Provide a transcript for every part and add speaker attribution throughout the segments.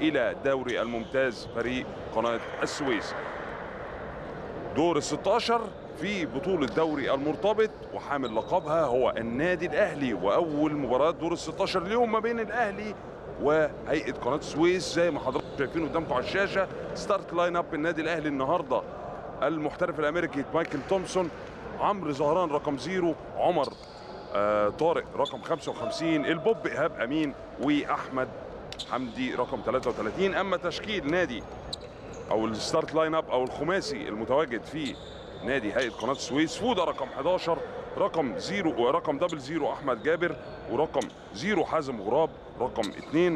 Speaker 1: الى دوري الممتاز فريق قناه السويس دور ال 16 في بطولة دوري المرتبط وحامل لقبها هو النادي الأهلي وأول مباراة دور ال 16 اليوم ما بين الأهلي وهيئة قناة السويس زي ما حضراتكم شايفين قدامكم على الشاشة ستارت لاين اب النادي الأهلي النهاردة المحترف الأمريكي مايكل تومسون عمرو زهران رقم زيرو عمر آه طارق رقم 55 البوب إيهاب أمين وأحمد حمدي رقم 33 أما تشكيل نادي او الستارت لاين اب او الخماسي المتواجد في نادي هيئه قناه السويس فوده رقم 11 رقم زيرو رقم دبل زيرو احمد جابر ورقم زيرو حازم غراب رقم 2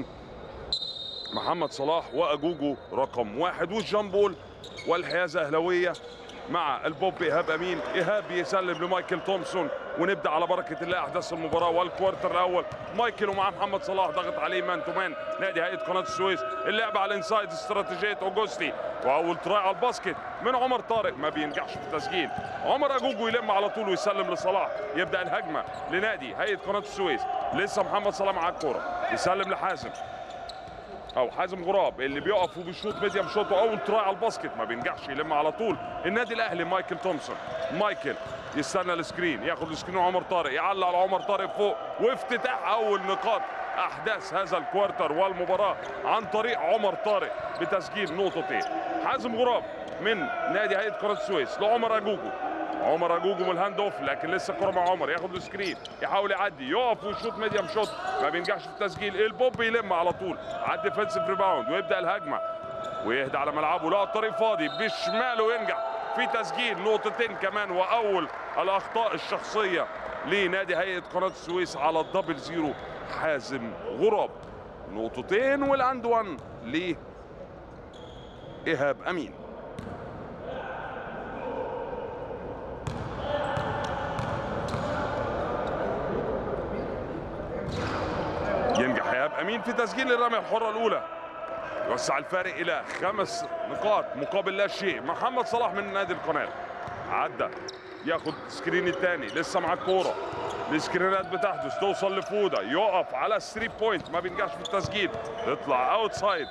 Speaker 1: محمد صلاح واجوجو رقم واحد والجامبول والحيازه اهلاويه مع البوب ايهاب امين ايهاب يسلم لمايكل تومسون ونبدا على بركه الله احداث المباراه والكوارتر الاول مايكل ومع محمد صلاح ضغط عليه مان تو مان نادي هيئه قناه السويس اللعب على الانسايد استراتيجيه اوجوستي واول تراي على الباسكت من عمر طارق ما بينجحش في التسجيل عمر اجوجو يلم على طول ويسلم لصلاح يبدا الهجمه لنادي هيئه قناه السويس لسه محمد صلاح مع الكوره يسلم لحازم او حازم غراب اللي بيقف وبيشوط ميديم شوت واول تراي على الباسكت ما بينجحش يلم على طول النادي الاهلي مايكل تومسون مايكل يستنى السكرين ياخد السكرين عمر طارق يعلق على عمر طارق فوق وافتتاح اول نقاط احداث هذا الكوارتر والمباراه عن طريق عمر طارق بتسجيل نقطتين حازم غراب من نادي هيئه قناه السويس لعمر اجوجو عمر اجوجو من الهاند اوف لكن لسه الكره مع عمر ياخد السكرين يحاول يعدي يقف ويشوط ميديم شوت ما بينجحش في التسجيل البوب يلم على طول على الديفنسيف ريباوند ويبدا الهجمه ويهدى على ملعبه لقى الطريق فاضي بشماله ينجح في تسجيل نقطتين كمان واول الاخطاء الشخصيه لنادي هيئه قناه السويس على الدبل زيرو حازم غراب نقطتين والاند 1 ل ايهاب امين ينجح ايهاب امين في تسجيل الرميه الحره الاولى يوسع الفارق الى خمس نقاط مقابل لا شيء محمد صلاح من نادي القناه عدى ياخد سكرين الثاني لسه مع الكوره السكرينات بتحدث توصل لفوده يقف على 3 بوينت ما بينجحش في التسجيل تطلع اوت سايد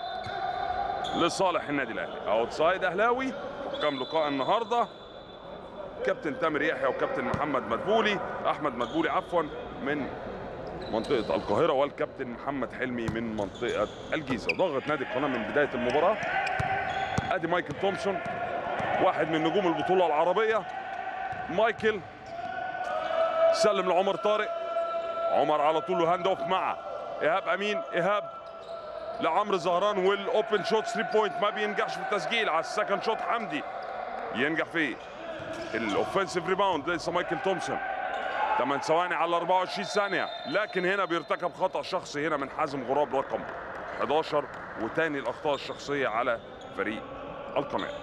Speaker 1: لصالح النادي الاهلي اوت سايد اهلاوي حكام لقاء النهارده كابتن تامر يحيى وكابتن محمد مدبولي احمد مدبولي عفوا من منطقة القاهرة والكابتن محمد حلمي من منطقة الجيزة ضغط نادي القناة من بداية المباراة ادي مايكل تومسون واحد من نجوم البطولة العربية مايكل سلم لعمر طارق عمر على طول هاند اوف مع ايهاب امين ايهاب لعمرو زهران والاوبن شوت 3 بوينت ما بينجحش في التسجيل على السكند شوت حمدي ينجح فيه الاوفنسيف ريباوند لسه مايكل تومسون 8 ثواني على 24 ثانية لكن هنا بيرتكب خطأ شخصي هنا من حازم غراب رقم 11 وتاني الأخطاء الشخصية على فريق القناة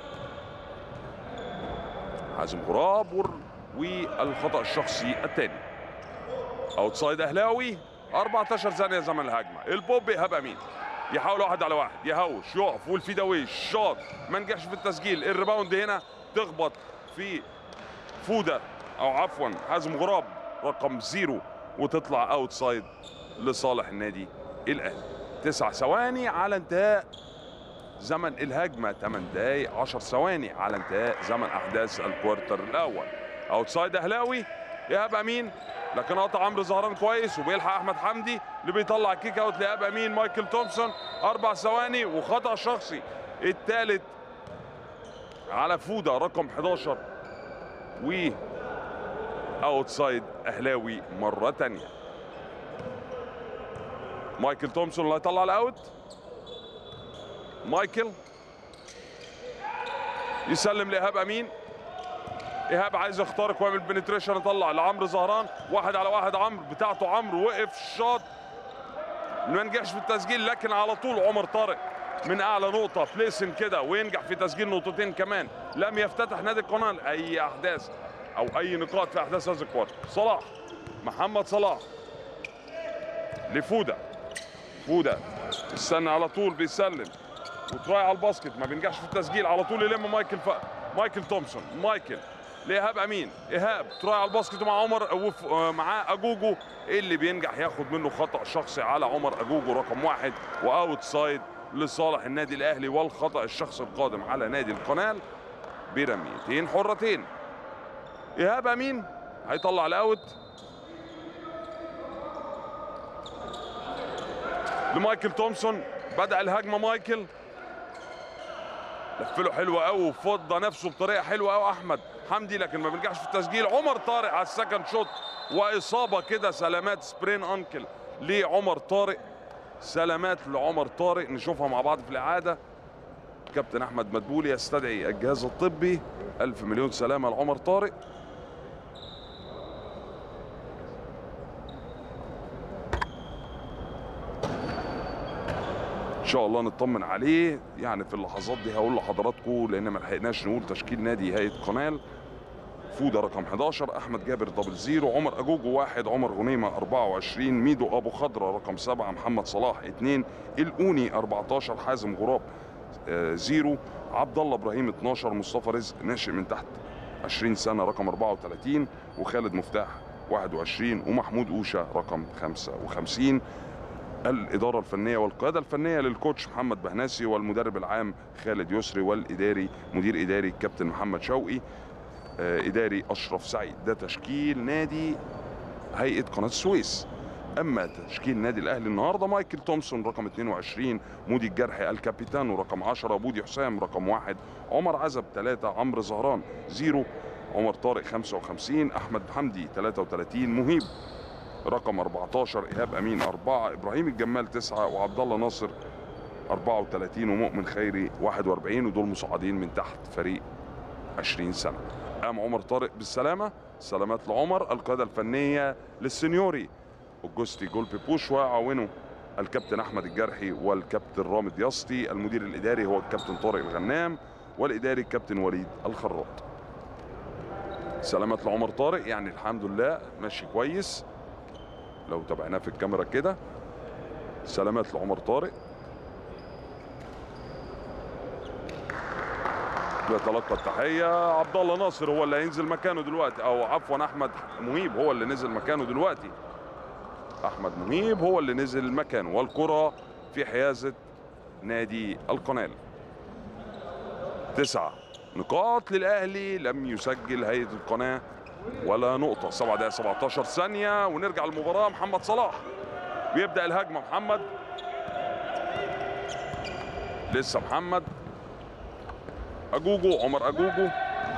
Speaker 1: حازم غراب ور- والخطأ الشخصي الثاني اوتسايد اهلاوي 14 ثانية زمن الهجمة البوب ايهاب امين يحاول واحد على واحد يهوش يقف والفيداوي شاط ما نجحش في التسجيل الريباوند هنا تخبط في فوده او عفوا حازم غراب رقم زيرو وتطلع اوتسايد لصالح النادي الاهلي تسع ثواني على انتهاء زمن الهجمه 8 دقائق 10 ثواني على انتهاء زمن احداث الكوارتر الاول اوتسايد اهلاوي ايهاب امين لكن قطع عمرو زهران كويس وبيلحق احمد حمدي اللي بيطلع كيك اوت لايهاب امين مايكل تومسون اربع ثواني وخطا شخصي الثالث على فوده رقم 11 و اوتسايد اهلاوي مره تانية مايكل تومسون اللي هيطلع الاوت مايكل يسلم لايهاب امين ايهاب عايز يخترق ويعمل بنتريشن يطلع لعمرو زهران واحد على واحد عمرو بتاعته عمرو وقف شاط ما نجحش في التسجيل لكن على طول عمر طارق من اعلى نقطه بليسن كده وينجح في تسجيل نقطتين كمان لم يفتتح نادي القناه اي احداث او اي نقاط في احداث هذا الكوارتر صلاح محمد صلاح لفوده فوده استنى على طول بيسلم وتراي على الباسكت ما بينجحش في التسجيل على طول يلم مايكل ف... مايكل تومسون مايكل لايهاب امين ايهاب تراي على الباسكت مع عمر وف... آه، معاه اجوجو اللي بينجح ياخد منه خطا شخصي على عمر اجوجو رقم واحد واوت سايد لصالح النادي الاهلي والخطا الشخصي القادم على نادي القناه برميتين حرتين ايهاب امين هيطلع الاوت لمايكل تومسون بدا الهجمه مايكل لفله حلو قوي وفضى نفسه بطريقه حلوه قوي احمد حمدي لكن ما بيرجعش في التسجيل عمر طارق على السكند شوت واصابه كده سلامات سبرين انكل لعمر طارق سلامات لعمر طارق نشوفها مع بعض في الاعاده كابتن احمد مدبولي يستدعي الجهاز الطبي الف مليون سلامه لعمر طارق ان شاء الله نطمن عليه يعني في اللحظات دي هقول لحضراتكم لان ما لحقناش نقول تشكيل نادي هيئه قنال فوده رقم 11 احمد جابر دبل زيرو عمر اجوجو واحد عمر غنيمه 24 ميدو ابو خضره رقم 7 محمد صلاح 2 الاوني 14 حازم غراب آه، زيرو عبد الله ابراهيم 12 مصطفى رزق ناشئ من تحت 20 سنه رقم 34 وخالد مفتاح 21 ومحمود اوشه رقم 55 الإدارة الفنية والقيادة الفنية للكوتش محمد بهناسي والمدرب العام خالد يسري والإداري مدير إداري كابتن محمد شوقي آه، إداري أشرف سعيد ده تشكيل نادي هيئة قناة السويس أما تشكيل نادي الأهلي النهاردة مايكل تومسون رقم 22 مودي الجرحي الكابيتانو رقم 10 بودي حسام رقم 1 عمر عزب 3 عمرو زهران 0 عمر طارق 55 أحمد حمدي 33 مهيب رقم 14 ايهاب امين 4 ابراهيم الجمال 9 وعبد الله ناصر 34 ومؤمن خيري 41 ودول مصعدين من تحت فريق 20 سنه قام عمر طارق بالسلامه سلامات لعمر القياده الفنيه للسنيوري اوجوستي جولبي بوش وعاونه الكابتن احمد الجرحي والكابتن رامد يسطي المدير الاداري هو الكابتن طارق الغنام والاداري الكابتن وليد الخراط سلامات لعمر طارق يعني الحمد لله ماشي كويس لو تابعناه في الكاميرا كده سلامات لعمر طارق بيتلقى التحيه عبد الله ناصر هو اللي هينزل مكانه دلوقتي او عفوا احمد مهيب هو اللي نزل مكانه دلوقتي احمد مهيب هو اللي نزل مكانه والكره في حيازه نادي القنال تسعة نقاط للاهلي لم يسجل هيئه القناه ولا نقطة 7 دقائق 17 ثانية ونرجع للمباراة محمد صلاح بيبدأ الهجمة محمد لسه محمد أجوجو عمر أجوجو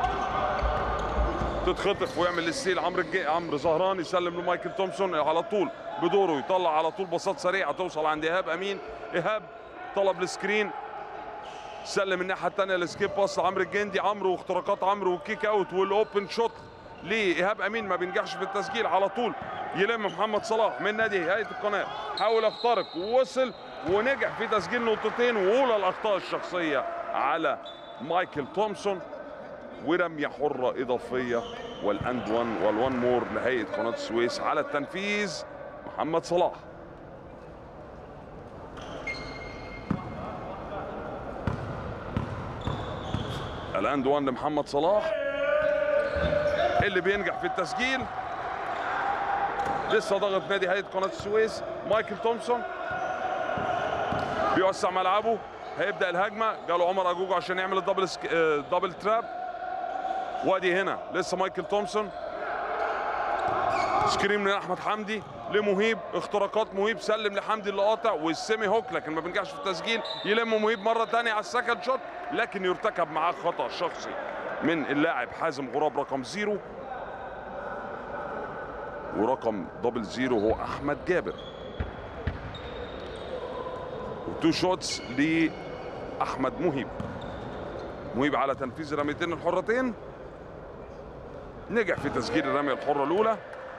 Speaker 1: تتخطف ويعمل الستيل عمرو الجي عمرو زهران يسلم لمايكل تومسون على طول بدوره يطلع على طول باصات سريعه توصل عند ايهاب امين ايهاب طلب السكرين سلم الناحيه الثانيه السكيب باص لعمرو الجندي عمرو واختراقات عمرو والكيك اوت والاوبن شوت لايهاب امين ما بينجحش في التسجيل على طول يلم محمد صلاح من نادي هيئه القناه حاول يخترق ووصل ونجح في تسجيل نقطتين واولى الاخطاء الشخصيه على مايكل تومسون ورميه حره اضافيه والاند وان والوان مور لهيئه قناه السويس على التنفيذ محمد صلاح الاند وان لمحمد صلاح اللي بينجح في التسجيل لسه ضغط نادي هيئه قناه السويس مايكل تومسون بيوسع ملعبه هيبدا الهجمه جاله عمر اجوجو عشان يعمل الدبل سك... آه، دبل تراب وادي هنا لسه مايكل تومسون سكرين من احمد حمدي لمهيب اختراقات مهيب سلم لحمدي اللي قاطع والسيمي هوك لكن ما بينجحش في التسجيل يلم مهيب مره ثانيه على السكند شوت لكن يرتكب معاه خطا شخصي من اللاعب حازم غراب رقم زيرو ورقم دبل زيرو هو احمد جابر وتو شوتس لاحمد مهيب مهيب على تنفيذ الرميتين الحرتين نجح في تسجيل الرميه الحره الاولى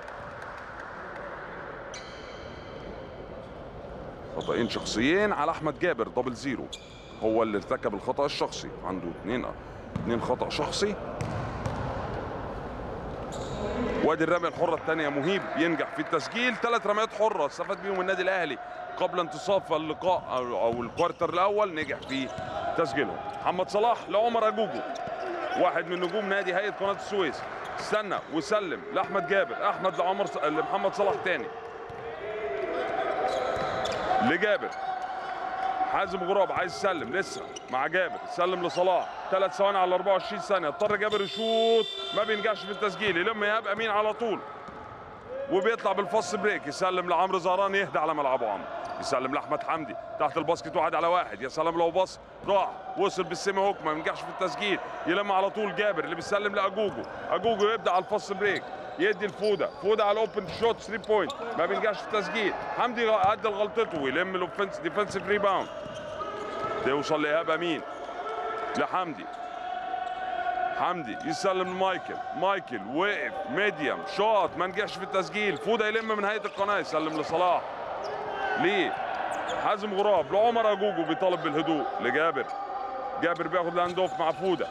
Speaker 1: خطأين شخصيين على احمد جابر دبل زيرو هو اللي ارتكب الخطأ الشخصي عنده اثنين اثنين خطأ شخصي وادي الرمية الحرة الثانية مهيب ينجح في التسجيل ثلاث رميات حرة استفاد بيهم النادي الأهلي قبل انتصاف اللقاء أو أو الكوارتر الأول نجح في تسجيلهم محمد صلاح لعمر أجوجو واحد من نجوم نادي هيئة قناة السويس استنى وسلم لأحمد جابر أحمد لعمر ص... لمحمد صلاح تاني لجابر حازم غراب عايز يسلم لسه مع جابر سلم لصلاح ثلاث ثواني على 24 ثانيه اضطر جابر يشوط ما بينجحش في التسجيل يلم ايهاب امين على طول وبيطلع بالفص بريك يسلم لعمرو زهران يهدى على ملعبه عمرو يسلم لاحمد حمدي تحت الباسكت واحد على واحد يا سلام لو باص راح وصل بالسيمي هوك ما بينجحش في التسجيل يلم على طول جابر اللي بيسلم لاجوجو اجوجو يبدا على الفص بريك يدي الفوده فوده على الاوبن شوت 3 بوينت ما بينجحش في التسجيل حمدي عدل غلطته ويلم الاوفنس ديفensive ريباوند توصل لايهاب امين لحمدي حمدي يسلم لمايكل مايكل وقف ميديم شاط ما نجحش في التسجيل فوده يلم من هيئه القناه يسلم لصلاح ليه حازم غراب لعمر اجوجو بيطالب بالهدوء لجابر جابر بياخد لاند اوف مع فوده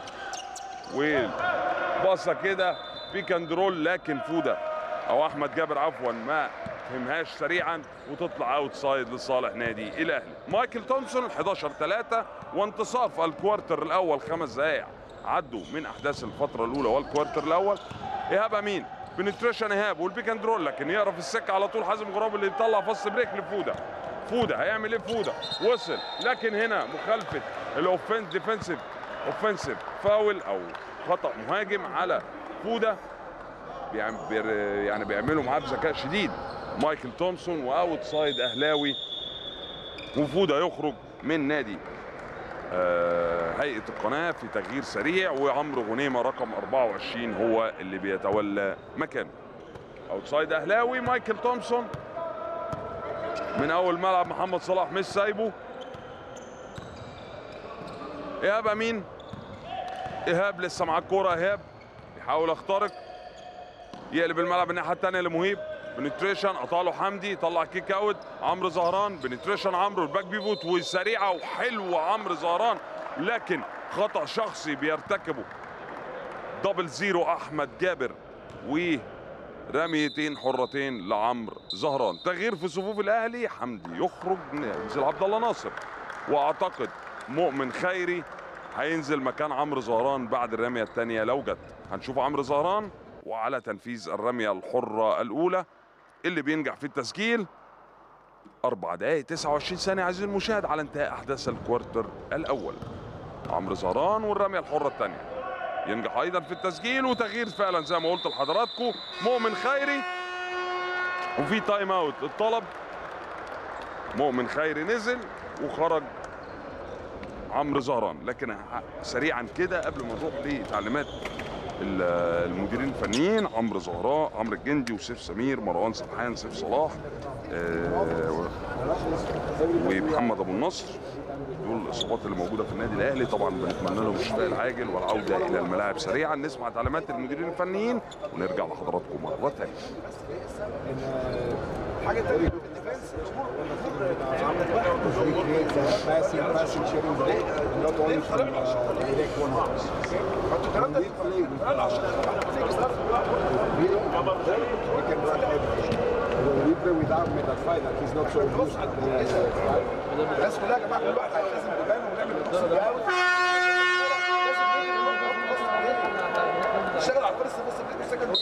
Speaker 1: وباصه كده بيك اند رول لكن فوده او احمد جابر عفوا ما فهمهاش سريعا وتطلع اوت سايد لصالح نادي الاهلي مايكل تومسون 11 3 وانتصاف الكوارتر الاول خمس دقائق عدوا من احداث الفتره الاولى والكوارتر الاول ايهاب امين بنتريشن ايهاب والبيك اند رول لكن يقرا في السكه على طول حازم غراب اللي يطلع فص بريك لفوده فوده هيعمل ايه فوده وصل لكن هنا مخالفه الاوفنس ديفensive اوفنسيف فاول او خطا مهاجم على فوده بيعم- بير- يعني بيعملوا معاه بذكاء شديد مايكل تومسون واوت سايد اهلاوي وفوده يخرج من نادي آه، هيئه القناه في تغيير سريع وعمرو غنيمه رقم 24 هو اللي بيتولى مكانه اوت سايد اهلاوي مايكل تومسون من اول ملعب محمد صلاح مش سايبه ايهاب امين ايهاب لسه معاه الكوره ايهاب يحاول يخترق يقلب الملعب الناحيه الثانيه لمهيب بنتريشن قطع حمدي طلع كيك اوت عمرو زهران بنتريشن عمرو الباك بيفوت وسريعه وحلوه عمرو زهران لكن خطا شخصي بيرتكبه دبل زيرو احمد جابر ورميتين حرتين لعمرو زهران تغيير في صفوف الاهلي حمدي يخرج ينزل عبد الله ناصر واعتقد مؤمن خيري هينزل مكان عمرو زهران بعد الرميه الثانيه لو جت هنشوف عمرو زهران وعلى تنفيذ الرميه الحره الاولى اللي بينجح في التسجيل أربع دقائق 29 ثانية عزيزي المشاهد على انتهاء أحداث الكوارتر الأول عمرو زهران والرمية الحرة الثانية ينجح أيضا في التسجيل وتغيير فعلا زي ما قلت لحضراتكم مؤمن خيري وفي تايم اوت الطلب مؤمن خيري نزل وخرج عمرو زهران لكن ه- سريعا كده قبل ما نروح لتعليمات ال- المديرين الفنيين عمرو زهراء عمرو الجندي وسيف سمير مروان سرحان سيف صلاح آه، و- ومحمد ابو النصر دول الاصابات اللي موجوده في النادي الاهلي طبعا بنتمنى لهم الشفاء العاجل والعوده الى الملاعب سريعا نسمع تعليمات المديرين الفنيين ونرجع لحضراتكم مره ثانيه
Speaker 2: حاجه تانية الديفنس passing, passing, sharing the ball, not only from uh, the direct one. When we play with uh, really, we can run everything. When we play with Ahmed at five, that he's not so used to playing at five.
Speaker 3: الناس كلها يا جماعه كل واحد هيلتزم ببانه ونعمل القصه دي قوي اشتغل على الفرصه بس سكند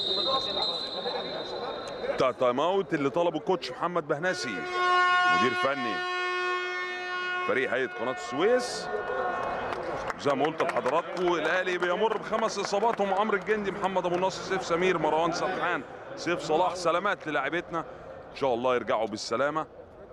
Speaker 1: بتاع تايم اوت اللي طلبه الكوتش محمد بهناسي مدير فني فريق هيئه قناه السويس زي ما قلت لحضراتكم الاهلي بيمر بخمس اصابات هم عمرو الجندي محمد ابو النصر سيف سمير مروان سرحان سيف صلاح سلامات للاعبتنا ان شاء الله يرجعوا بالسلامه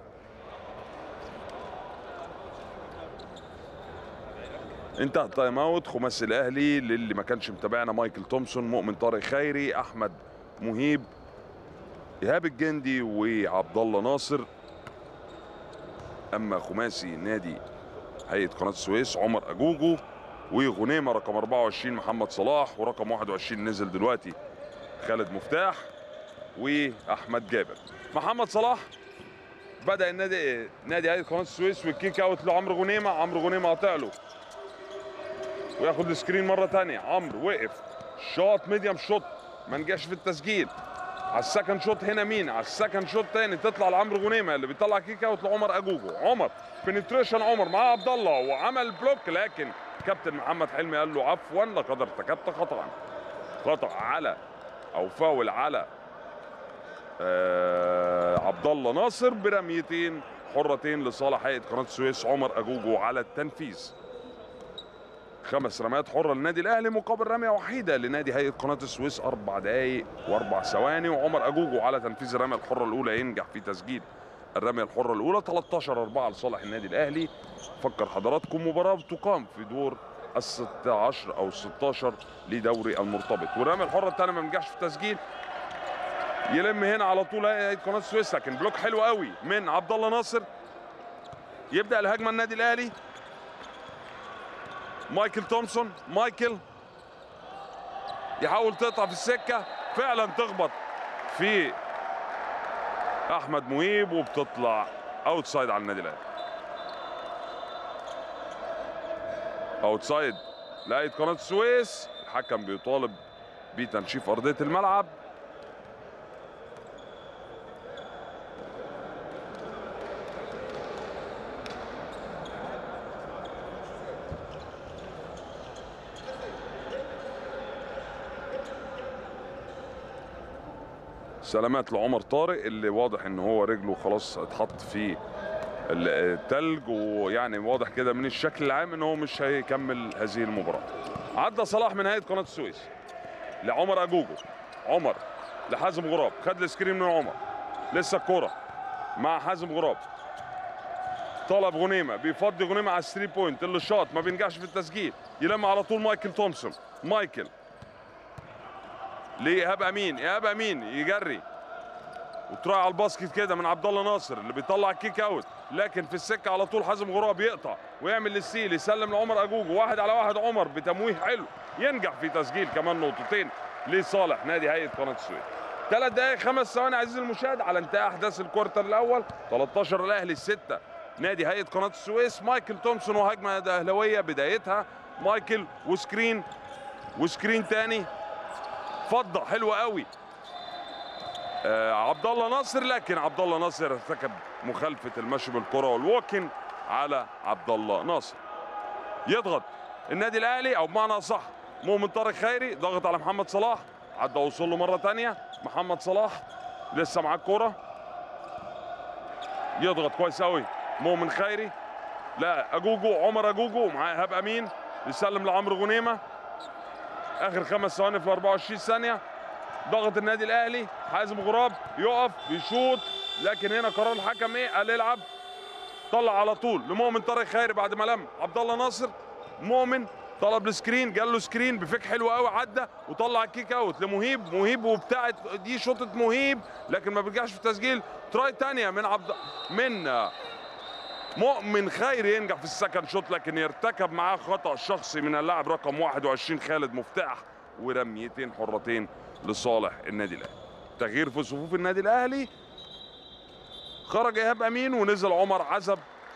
Speaker 1: انتهى التايم اوت خماسي الاهلي للي ما كانش متابعنا مايكل تومسون مؤمن طارق خيري احمد مهيب ايهاب الجندي وعبد الله ناصر اما خماسي نادي هيئه قناه السويس عمر اجوجو وغنيمه رقم 24 محمد صلاح ورقم 21 نزل دلوقتي خالد مفتاح واحمد جابر محمد صلاح بدا النادي نادي هيئه قناه السويس والكيك اوت لعمرو غنيمه عمرو غنيمه قاطع له وياخد السكرين مره ثانيه عمرو وقف شوت ميديم شوت ما نجحش في التسجيل على السكند شوت هنا مين على السكند شوت تاني تطلع لعمرو غنيمه اللي بيطلع كيك اوت لعمر اجوجو عمر بنتريشن عمر مع عبد الله وعمل بلوك لكن كابتن محمد حلمي قال له عفوا لقد ارتكبت خطا خطا على او فاول على آه عبد الله ناصر برميتين حرتين لصالح هيئه قناه السويس عمر اجوجو على التنفيذ خمس رميات حره للنادي الاهلي مقابل رميه وحيده لنادي هيئه قناه السويس اربع دقائق واربع ثواني وعمر اجوجو على تنفيذ الرميه الحره الاولى ينجح في تسجيل الرميه الحره الاولى 13 4 لصالح النادي الاهلي فكر حضراتكم مباراه تقام في دور ال 16 او ال 16 لدوري المرتبط والرميه الحره الثانيه ما نجحش في التسجيل يلم هنا على طول هيئه قناه السويس لكن بلوك حلو قوي من عبد الله ناصر يبدا الهجمه النادي الاهلي مايكل تومسون مايكل يحاول تقطع في السكه فعلا تخبط في احمد مهيب وبتطلع اوتسايد على النادي الاهلي اوتسايد لقيت قناه السويس الحكم بيطالب بتنشيف ارضيه الملعب سلامات لعمر طارق اللي واضح ان هو رجله خلاص اتحط في ال- التلج ويعني واضح كده من الشكل العام ان هو مش هيكمل هذه المباراه. عدى صلاح من هيئه قناه السويس لعمر اجوجو عمر لحازم غراب خد السكرين من عمر لسه الكوره مع حازم غراب طلب غنيمه بيفضي غنيمه على الثري بوينت اللي شاط ما بينجحش في التسجيل يلم على طول مايكل تومسون مايكل لايهاب امين ايهاب امين يجري وتروح على الباسكت كده من عبد الله ناصر اللي بيطلع كيك اوت لكن في السكه على طول حازم غراب يقطع ويعمل للسيل يسلم لعمر اجوجو واحد على واحد عمر بتمويه حلو ينجح في تسجيل كمان نقطتين لصالح نادي هيئه قناه السويس ثلاث دقائق خمس ثواني عزيزي المشاهد على انتهاء احداث الكوارتر الاول 13 الاهلي 6 نادي هيئه قناه السويس مايكل تومسون وهجمه اهلاويه بدايتها مايكل وسكرين وسكرين تاني فضه حلوه قوي آه عبد الله ناصر لكن عبد الله ناصر ارتكب مخالفه المشي بالكره والوكن على عبد الله ناصر يضغط النادي الاهلي او بمعنى اصح مؤمن طارق خيري ضغط على محمد صلاح عدى وصل له مره ثانيه محمد صلاح لسه معاه الكوره يضغط كويس قوي مؤمن خيري لا اجوجو عمر اجوجو معاه ايهاب امين يسلم لعمرو غنيمه اخر خمس ثواني في 24 ثانيه ضغط النادي الاهلي حازم غراب يقف يشوط لكن هنا قرار الحكم ايه قال يلعب طلع على طول لمؤمن طارق خيري بعد ما لم عبد الله ناصر مؤمن طلب السكرين جاله سكرين بفك حلو قوي عدى وطلع الكيك اوت لمهيب مهيب وبتاعت دي شوطه مهيب لكن ما بيرجعش في التسجيل تراي تانية من عبد من آه، مؤمن خيري ينجح في السكند شوت لكن يرتكب معاه خطا شخصي من اللاعب رقم 21 خالد مفتاح ورميتين حرتين لصالح النادي الاهلي تغيير في صفوف النادي الاهلي خرج ايهاب امين ونزل عمر عزب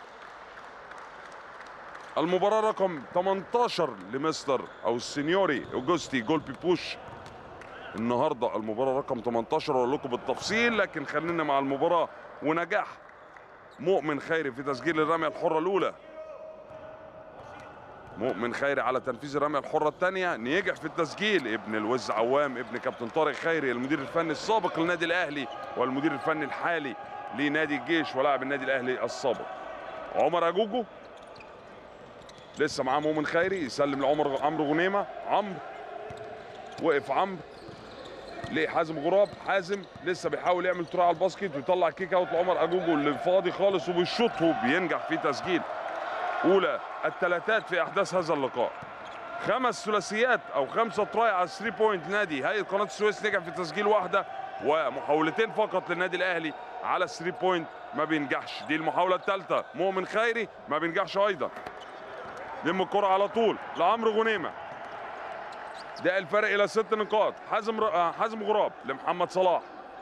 Speaker 1: المباراة رقم 18 لمستر او السينيوري اوجوستي جول بيبوش النهارده المباراة رقم 18 اقول لكم بالتفصيل لكن خلينا مع المباراة ونجاح مؤمن خيري في تسجيل الرمية الحرة الأولى مؤمن خيري على تنفيذ الرمية الحرة الثانية نيجح في التسجيل ابن الوز عوام ابن كابتن طارق خيري المدير الفني السابق للنادي الأهلي والمدير الفني الحالي لنادي الجيش ولاعب النادي الأهلي السابق عمر أجوجو لسه معاه مؤمن خيري يسلم لعمر عمرو غنيمة عمرو وقف عمرو لحازم غراب حازم لسه بيحاول يعمل تراي على الباسكت ويطلع كيك اوت لعمر اجوجو اللي فاضي خالص وبيشوط وبينجح في تسجيل اولى الثلاثات في احداث هذا اللقاء خمس ثلاثيات او خمسه تراي على 3 بوينت نادي هيئه قناه السويس نجح في تسجيل واحده ومحاولتين فقط للنادي الاهلي على 3 بوينت ما بينجحش دي المحاوله الثالثه مؤمن خيري ما بينجحش ايضا لم الكره على طول لعمرو غنيمه ده الفرق الى ست نقاط حازم ر... آه، حازم غراب لمحمد صلاح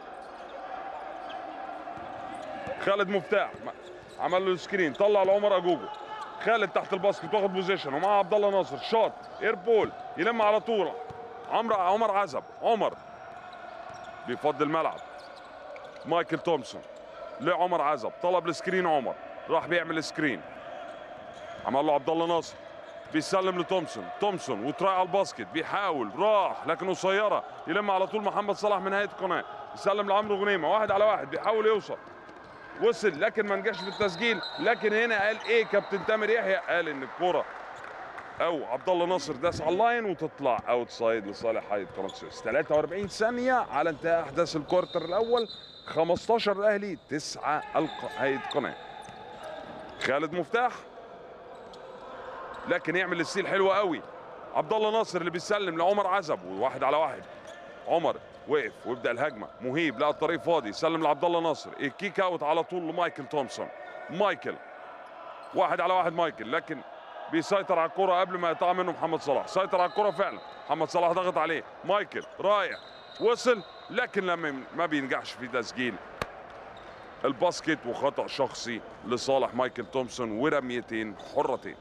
Speaker 1: خالد مفتاح م- عمل له سكرين طلع لعمر اجوجو خالد تحت الباسكت واخد بوزيشن ومعاه عبد الله ناصر شاط اير بول يلم على طول عمرو عمر عزب عمر بيفضي الملعب مايكل تومسون لعمر عزب طلب السكرين عمر راح بيعمل سكرين عمل له عبد الله ناصر بيسلم لتومسون تومسون وتراي على الباسكت بيحاول راح لكن قصيره يلم على طول محمد صلاح من هيئه القناه يسلم لعمرو غنيمه واحد على واحد بيحاول يوصل وصل لكن ما نجحش في التسجيل لكن هنا قال ايه كابتن تامر يحيى قال ان الكره او عبد الله ناصر داس على اللاين وتطلع اوت سايد لصالح هيئه قناه السويس 43 ثانيه على انتهاء احداث الكوارتر الاول 15 الاهلي 9 الق... هيئه قناه خالد مفتاح لكن يعمل الستيل حلو قوي عبد الله ناصر اللي بيسلم لعمر عزب وواحد على واحد عمر وقف ويبدا الهجمه مهيب لقى الطريق فاضي سلم لعبد الله ناصر الكيك اوت على طول لمايكل تومسون مايكل واحد على واحد مايكل لكن بيسيطر على الكرة قبل ما يقطع منه محمد صلاح سيطر على الكرة فعلا محمد صلاح ضغط عليه مايكل رايح وصل لكن لما ما بينجحش في تسجيل الباسكت وخطأ شخصي لصالح مايكل تومسون ورميتين حرتين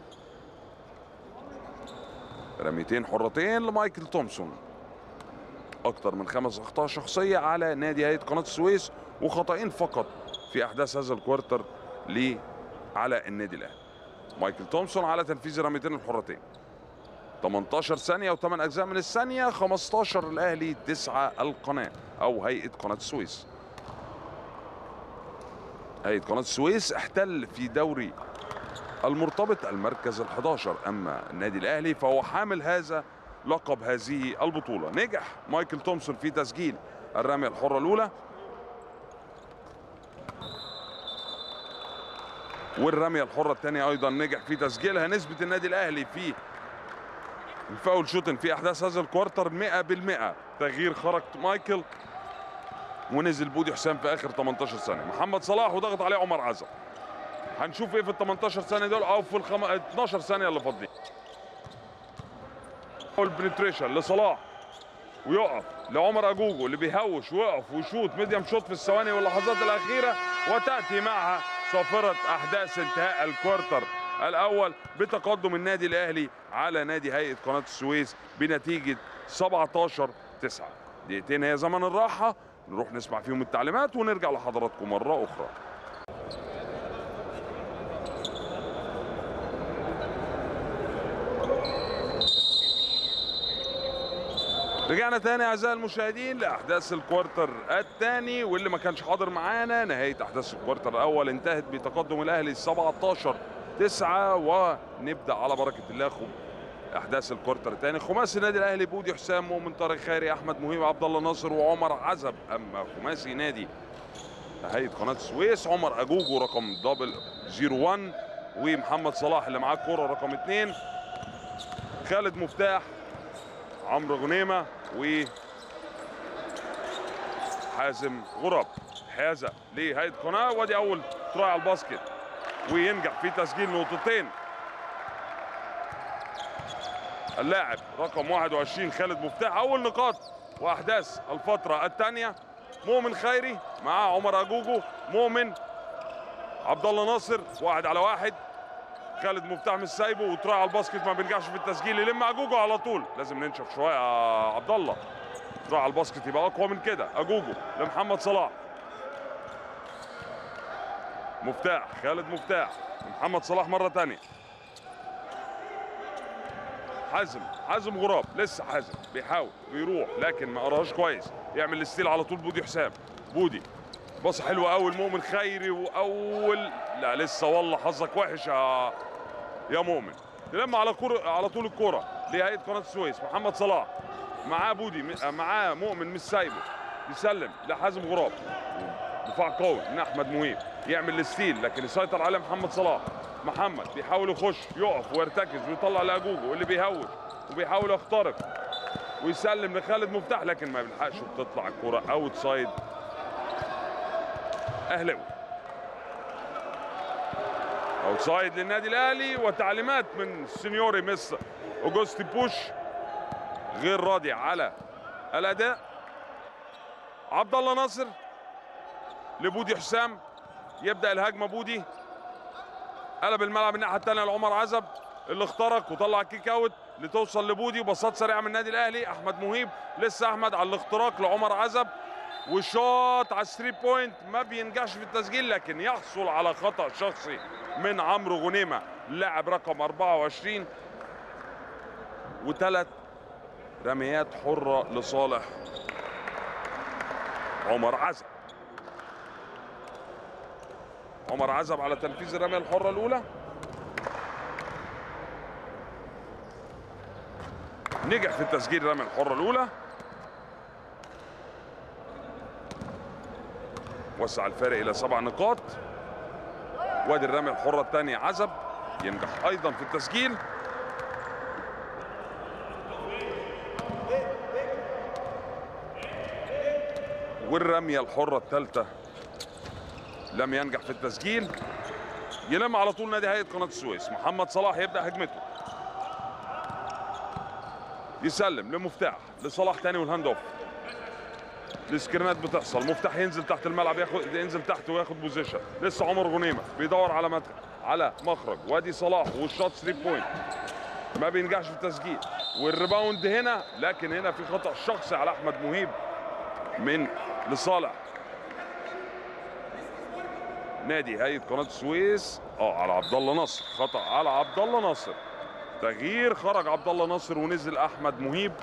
Speaker 1: رميتين حرتين لمايكل تومسون اكتر من خمس اخطاء شخصيه على نادي هيئه قناه السويس وخطأين فقط في احداث هذا الكوارتر ل على النادي الاهلي مايكل تومسون على تنفيذ الرميتين الحرتين 18 ثانية و8 أجزاء من الثانية 15 الأهلي 9 القناة أو هيئة قناة السويس هيئة قناة السويس احتل في دوري المرتبط المركز ال11 أما النادي الأهلي فهو حامل هذا لقب هذه البطولة نجح مايكل تومسون في تسجيل الرمية الحرة الأولى والرمية الحرة الثانية أيضا نجح في تسجيلها نسبة النادي الأهلي في الفاول شوتن في أحداث هذا الكوارتر 100% تغيير خرج مايكل ونزل بودي حسام في آخر 18 ثانية محمد صلاح وضغط عليه عمر عزب هنشوف ايه في ال 18 ثانية دول أو في ال 12 ثانية اللي فاضلين البنتريشن لصلاح ويقف لعمر اجوجو اللي بيهوش ويقف ويشوط ميديم شوت في الثواني واللحظات الاخيره وتاتي معها صافره احداث انتهاء الكوارتر الاول بتقدم النادي الاهلي على نادي هيئه قناه السويس بنتيجه 17 9 دقيقتين هي زمن الراحه نروح نسمع فيهم التعليمات ونرجع لحضراتكم مره اخرى رجعنا تاني اعزائي المشاهدين لاحداث الكوارتر الثاني واللي ما كانش حاضر معانا نهايه احداث الكوارتر الاول انتهت بتقدم الاهلي 17 9 ونبدا على بركه الله خم احداث الكوارتر الثاني خماسي النادي الاهلي بودي حسام مؤمن طارق خيري احمد مهيب عبد الله ناصر وعمر عزب اما خماسي نادي هيئه قناه السويس عمر اجوجو رقم دبل 01 ومحمد صلاح اللي معاه الكوره رقم 2 خالد مفتاح عمرو غنيمه و حازم غراب حازه لهيئه قناه وادي اول تراي على الباسكت وينجح في تسجيل نقطتين اللاعب رقم 21 خالد مفتاح اول نقاط واحداث الفتره الثانيه مؤمن خيري معاه عمر اجوجو مؤمن عبد الله ناصر واحد على واحد خالد مفتاح مش سايبه وتراي على الباسكت ما بينجحش في التسجيل يلم اجوجو على طول لازم ننشف شويه يا عبد الله تراي على الباسكت يبقى اقوى من كده اجوجو لمحمد صلاح مفتاح خالد مفتاح محمد صلاح مره ثانيه حازم حازم غراب لسه حازم بيحاول بيروح لكن ما قراهاش كويس يعمل الستيل على طول بودي حسام بودي باص حلوه قوي المؤمن خيري واول لا لسه والله حظك وحش يا يا مؤمن يلم على كرة على طول الكرة لهيئة قناة السويس محمد صلاح معاه بودي م- معاه مؤمن مش سايبه يسلم لحازم غراب دفاع قوي من احمد مهيب يعمل الستيل لكن يسيطر عليه محمد صلاح محمد بيحاول يخش يقف ويرتكز ويطلع لاجوجو اللي بيهوش وبيحاول يخترق ويسلم لخالد مفتاح لكن ما بيلحقش وبتطلع الكرة اوت سايد اهلاوي اوتسايد للنادي الاهلي وتعليمات من سينيوري مس اوجوستي بوش غير راضي على الاداء عبد الله ناصر لبودي حسام يبدا الهجمه بودي قلب الملعب الناحيه الثانيه لعمر عزب اللي اخترق وطلع كيك اوت لتوصل لبودي وبساط سريعه من النادي الاهلي احمد مهيب لسه احمد على الاختراق لعمر عزب والشوط على الثري بوينت ما بينجحش في التسجيل لكن يحصل على خطا شخصي من عمرو غنيمه لاعب رقم 24 وثلاث رميات حره لصالح عمر عزب عمر عزب على تنفيذ الرميه الحره الاولى نجح في تسجيل الرميه الحره الاولى وسع الفارق الى سبع نقاط وادي الرميه الحره الثانيه عزب ينجح ايضا في التسجيل والرميه الحره الثالثه لم ينجح في التسجيل يلم على طول نادي هيئه قناه السويس محمد صلاح يبدا هجمته يسلم لمفتاح لصلاح تاني والهاند اوف السكرينات بتحصل مفتاح ينزل تحت الملعب ياخد ينزل تحت وياخد بوزيشن لسه عمر غنيمه بيدور على مدخل على مخرج وادي صلاح والشوت 3 بوينت ما بينجحش في التسجيل والريباوند هنا لكن هنا في خطا شخصي على احمد مهيب من لصالح نادي هيئه قناه السويس اه على عبد الله نصر خطا على عبد الله ناصر تغيير خرج عبد الله ناصر ونزل احمد مهيب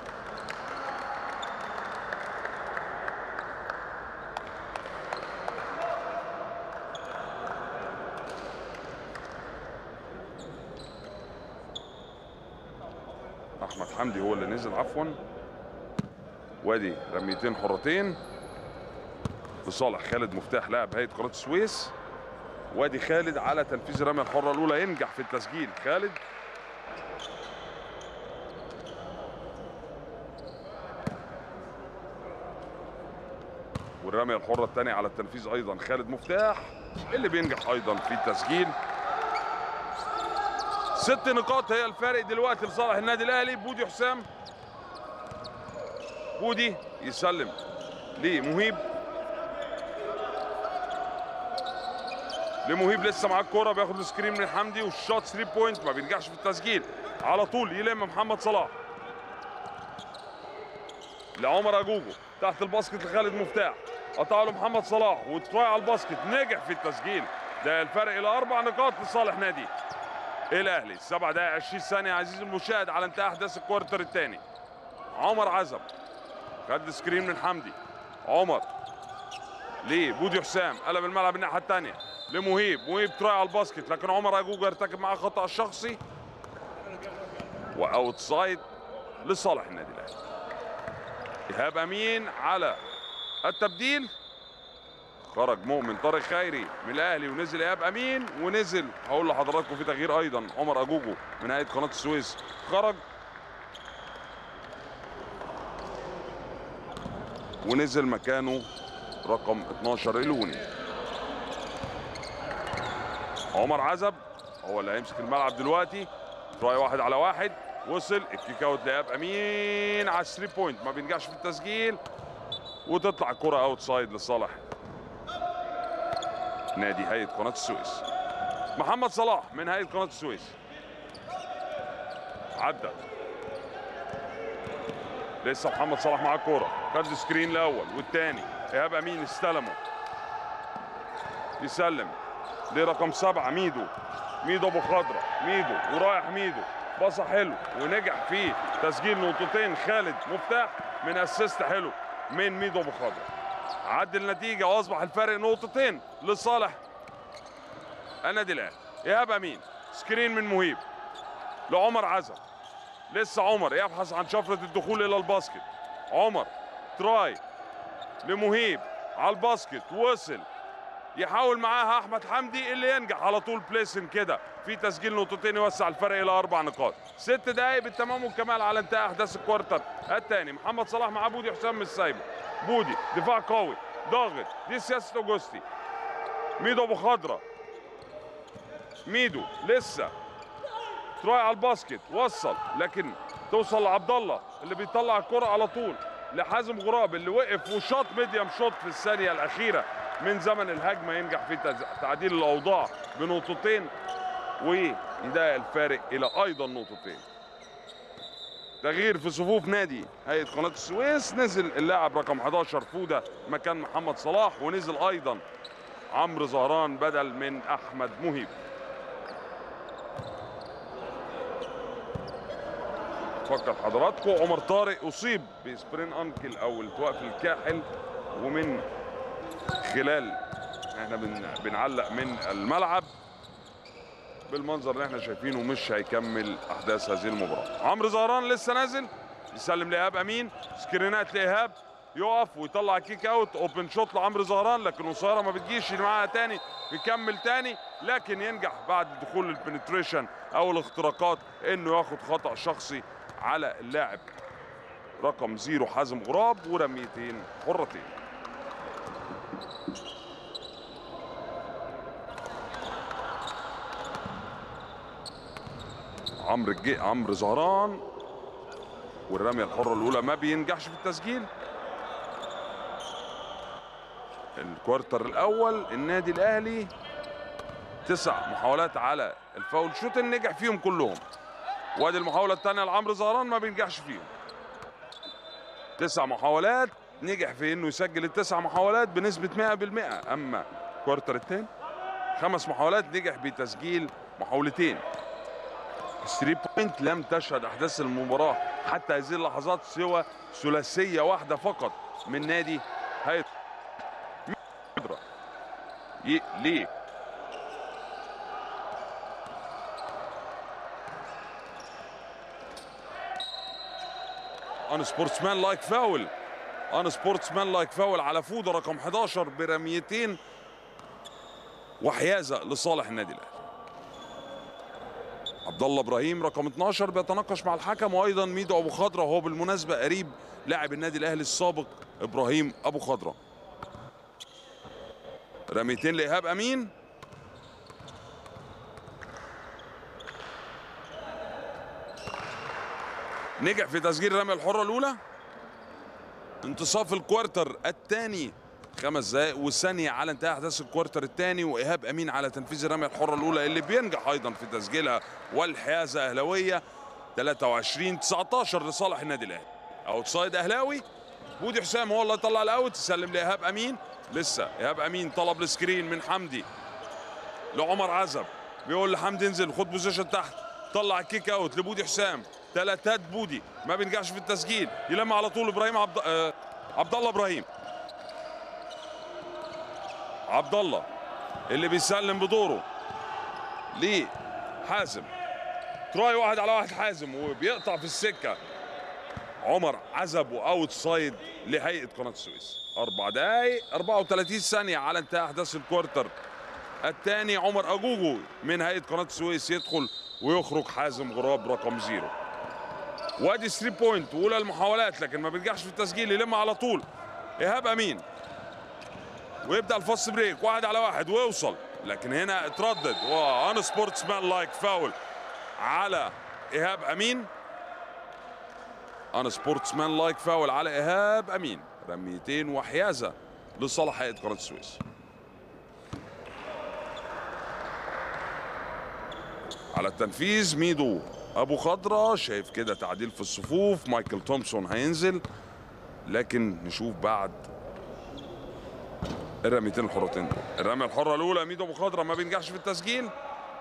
Speaker 1: احمد حمدي هو اللي نزل عفوا وادي رميتين حرتين لصالح خالد مفتاح لاعب هيئه قناه السويس وادي خالد على تنفيذ الرميه الحره الاولى ينجح في التسجيل خالد والرميه الحره الثانيه على التنفيذ ايضا خالد مفتاح اللي بينجح ايضا في التسجيل ست نقاط هي الفارق دلوقتي لصالح النادي الاهلي بودي حسام بودي يسلم لمهيب لمهيب لسه معاه الكوره بياخد السكرين من حمدي والشوت 3 بوينت ما بينجحش في التسجيل على طول يلم محمد صلاح لعمر اجوجو تحت الباسكت لخالد مفتاح قطع له محمد صلاح وتراي على الباسكت نجح في التسجيل ده الفرق الى اربع نقاط لصالح نادي الاهلي سبع دقائق 20 ثانيه عزيزي المشاهد على انتهاء احداث الكوارتر الثاني عمر عزب خد سكرين من حمدي عمر ليه بودي حسام قلب الملعب الناحيه الثانيه لمهيب مهيب تراي على الباسكت لكن عمر اجوجا ارتكب معاه خطا شخصي واوت سايد لصالح النادي الاهلي ايهاب امين على التبديل خرج مؤمن طارق خيري من الاهلي ونزل ايهاب امين ونزل هقول لحضراتكم في تغيير ايضا عمر اجوجو من هيئه قناه السويس خرج ونزل مكانه رقم 12 الوني عمر عزب هو اللي هيمسك الملعب دلوقتي تراي واحد على واحد وصل الكيك اوت لايهاب امين على 3 بوينت ما بينجحش في التسجيل وتطلع الكره اوت سايد لصالح نادي هيئه قناه السويس محمد صلاح من هيئه قناه السويس عدى لسه محمد صلاح معاه الكوره خد السكرين الاول والثاني ايهاب امين استلمه يسلم لرقم سبعه ميدو ميدو ابو خضره ميدو ورايح ميدو باصه حلو ونجح في تسجيل نقطتين خالد مفتاح من اسيست حلو من ميدو ابو خضره عدل النتيجه واصبح الفارق نقطتين لصالح النادي الاهلي ايهاب امين سكرين من مهيب لعمر عزب لسه عمر يبحث عن شفرة الدخول إلى الباسكت عمر تراي لمهيب على الباسكت وصل يحاول معاها أحمد حمدي اللي ينجح على طول بليسن كده في تسجيل نقطتين يوسع الفرق إلى أربع نقاط ست دقايق بالتمام والكمال على انتهاء أحداث الكوارتر الثاني محمد صلاح مع بودي حسام مش سايبه بودي دفاع قوي ضاغط دي سياسة أوجستي ميدو أبو خضرة ميدو لسه تراي على الباسكت وصل لكن توصل لعبد الله اللي بيطلع الكرة على طول لحازم غراب اللي وقف وشاط ميديم شوت في الثانية الأخيرة من زمن الهجمة ينجح في تز- تعديل الأوضاع بنقطتين ويضايق الفارق إلى أيضا نقطتين تغيير في صفوف نادي هيئة قناة السويس نزل اللاعب رقم 11 فودة مكان محمد صلاح ونزل أيضا عمرو زهران بدل من أحمد مهيب فكر حضراتكم عمر طارق اصيب بسبرين انكل او التواء في الكاحل ومن خلال احنا بن... بنعلق من الملعب بالمنظر اللي احنا شايفينه مش هيكمل احداث هذه المباراه عمرو زهران لسه نازل يسلم لايهاب امين سكرينات لايهاب يقف ويطلع كيك اوت اوبن شوت لعمرو زهران لكن وساره ما بتجيش معاها تاني بيكمل تاني لكن ينجح بعد دخول البنتريشن او الاختراقات انه ياخد خطا شخصي على اللاعب رقم زيرو حازم غراب ورميتين حرتين عمرو الجي عمرو زهران والرميه الحره الاولى ما بينجحش في التسجيل الكوارتر الاول النادي الاهلي تسع محاولات على الفاول شوت نجح فيهم كلهم وادي المحاوله الثانيه لعمرو زهران ما بينجحش فيهم تسع محاولات نجح في انه يسجل التسع محاولات بنسبه 100% اما الكوارتر الثاني خمس محاولات نجح بتسجيل محاولتين 3 بوينت لم تشهد احداث المباراه حتى هذه اللحظات سوى ثلاثيه واحده فقط من نادي هيئه ي- ليه ان سبورتسمان لايك فاول ان سبورتسمان لايك فاول على فوده رقم 11 برميتين وحيازه لصالح النادي الاهلي عبد الله ابراهيم رقم 12 بيتناقش مع الحكم وايضا ميدو ابو خضره وهو بالمناسبه قريب لاعب النادي الاهلي السابق ابراهيم ابو خضره رميتين لايهاب امين نجح في تسجيل الرميه الحره الاولى انتصاف الكوارتر الثاني خمس دقائق والثانية على انتهاء أحداث الكوارتر الثاني وإيهاب أمين على تنفيذ الرمية الحرة الأولى اللي بينجح أيضا في تسجيلها والحيازة أهلاوية 23 19 لصالح النادي الأهلي أوتسايد أهلاوي بودي حسام هو اللي طلع الأوت يسلم لإيهاب أمين لسه إيهاب أمين طلب السكرين من حمدي لعمر عزب بيقول لحمدي انزل خد بوزيشن تحت طلع الكيك اوت لبودي حسام ثلاثات بودي ما بينجحش في التسجيل يلم على طول ابراهيم عبد آه عبد الله ابراهيم عبد الله اللي بيسلم بدوره ليه حازم تراي واحد على واحد حازم وبيقطع في السكه عمر عزب واوت سايد لهيئه قناه السويس اربع دقائق 34 ثانيه على انتهاء احداث الكوارتر الثاني عمر اجوجو من هيئه قناه السويس يدخل ويخرج حازم غراب رقم زيرو وادي 3 بوينت واولى المحاولات لكن ما بينجحش في التسجيل يلم على طول ايهاب امين ويبدا الفاست بريك واحد على واحد ويوصل لكن هنا اتردد وان سبورتس مان لايك فاول على ايهاب امين ان سبورتس مان لايك فاول على ايهاب امين رميتين وحيازه لصالح هيئه قناه السويس على التنفيذ ميدو ابو خضره شايف كده تعديل في الصفوف مايكل تومسون هينزل لكن نشوف بعد الرميتين الحرتين دول الرميه الحره الاولى ميدو ابو خضره ما بينجحش في التسجيل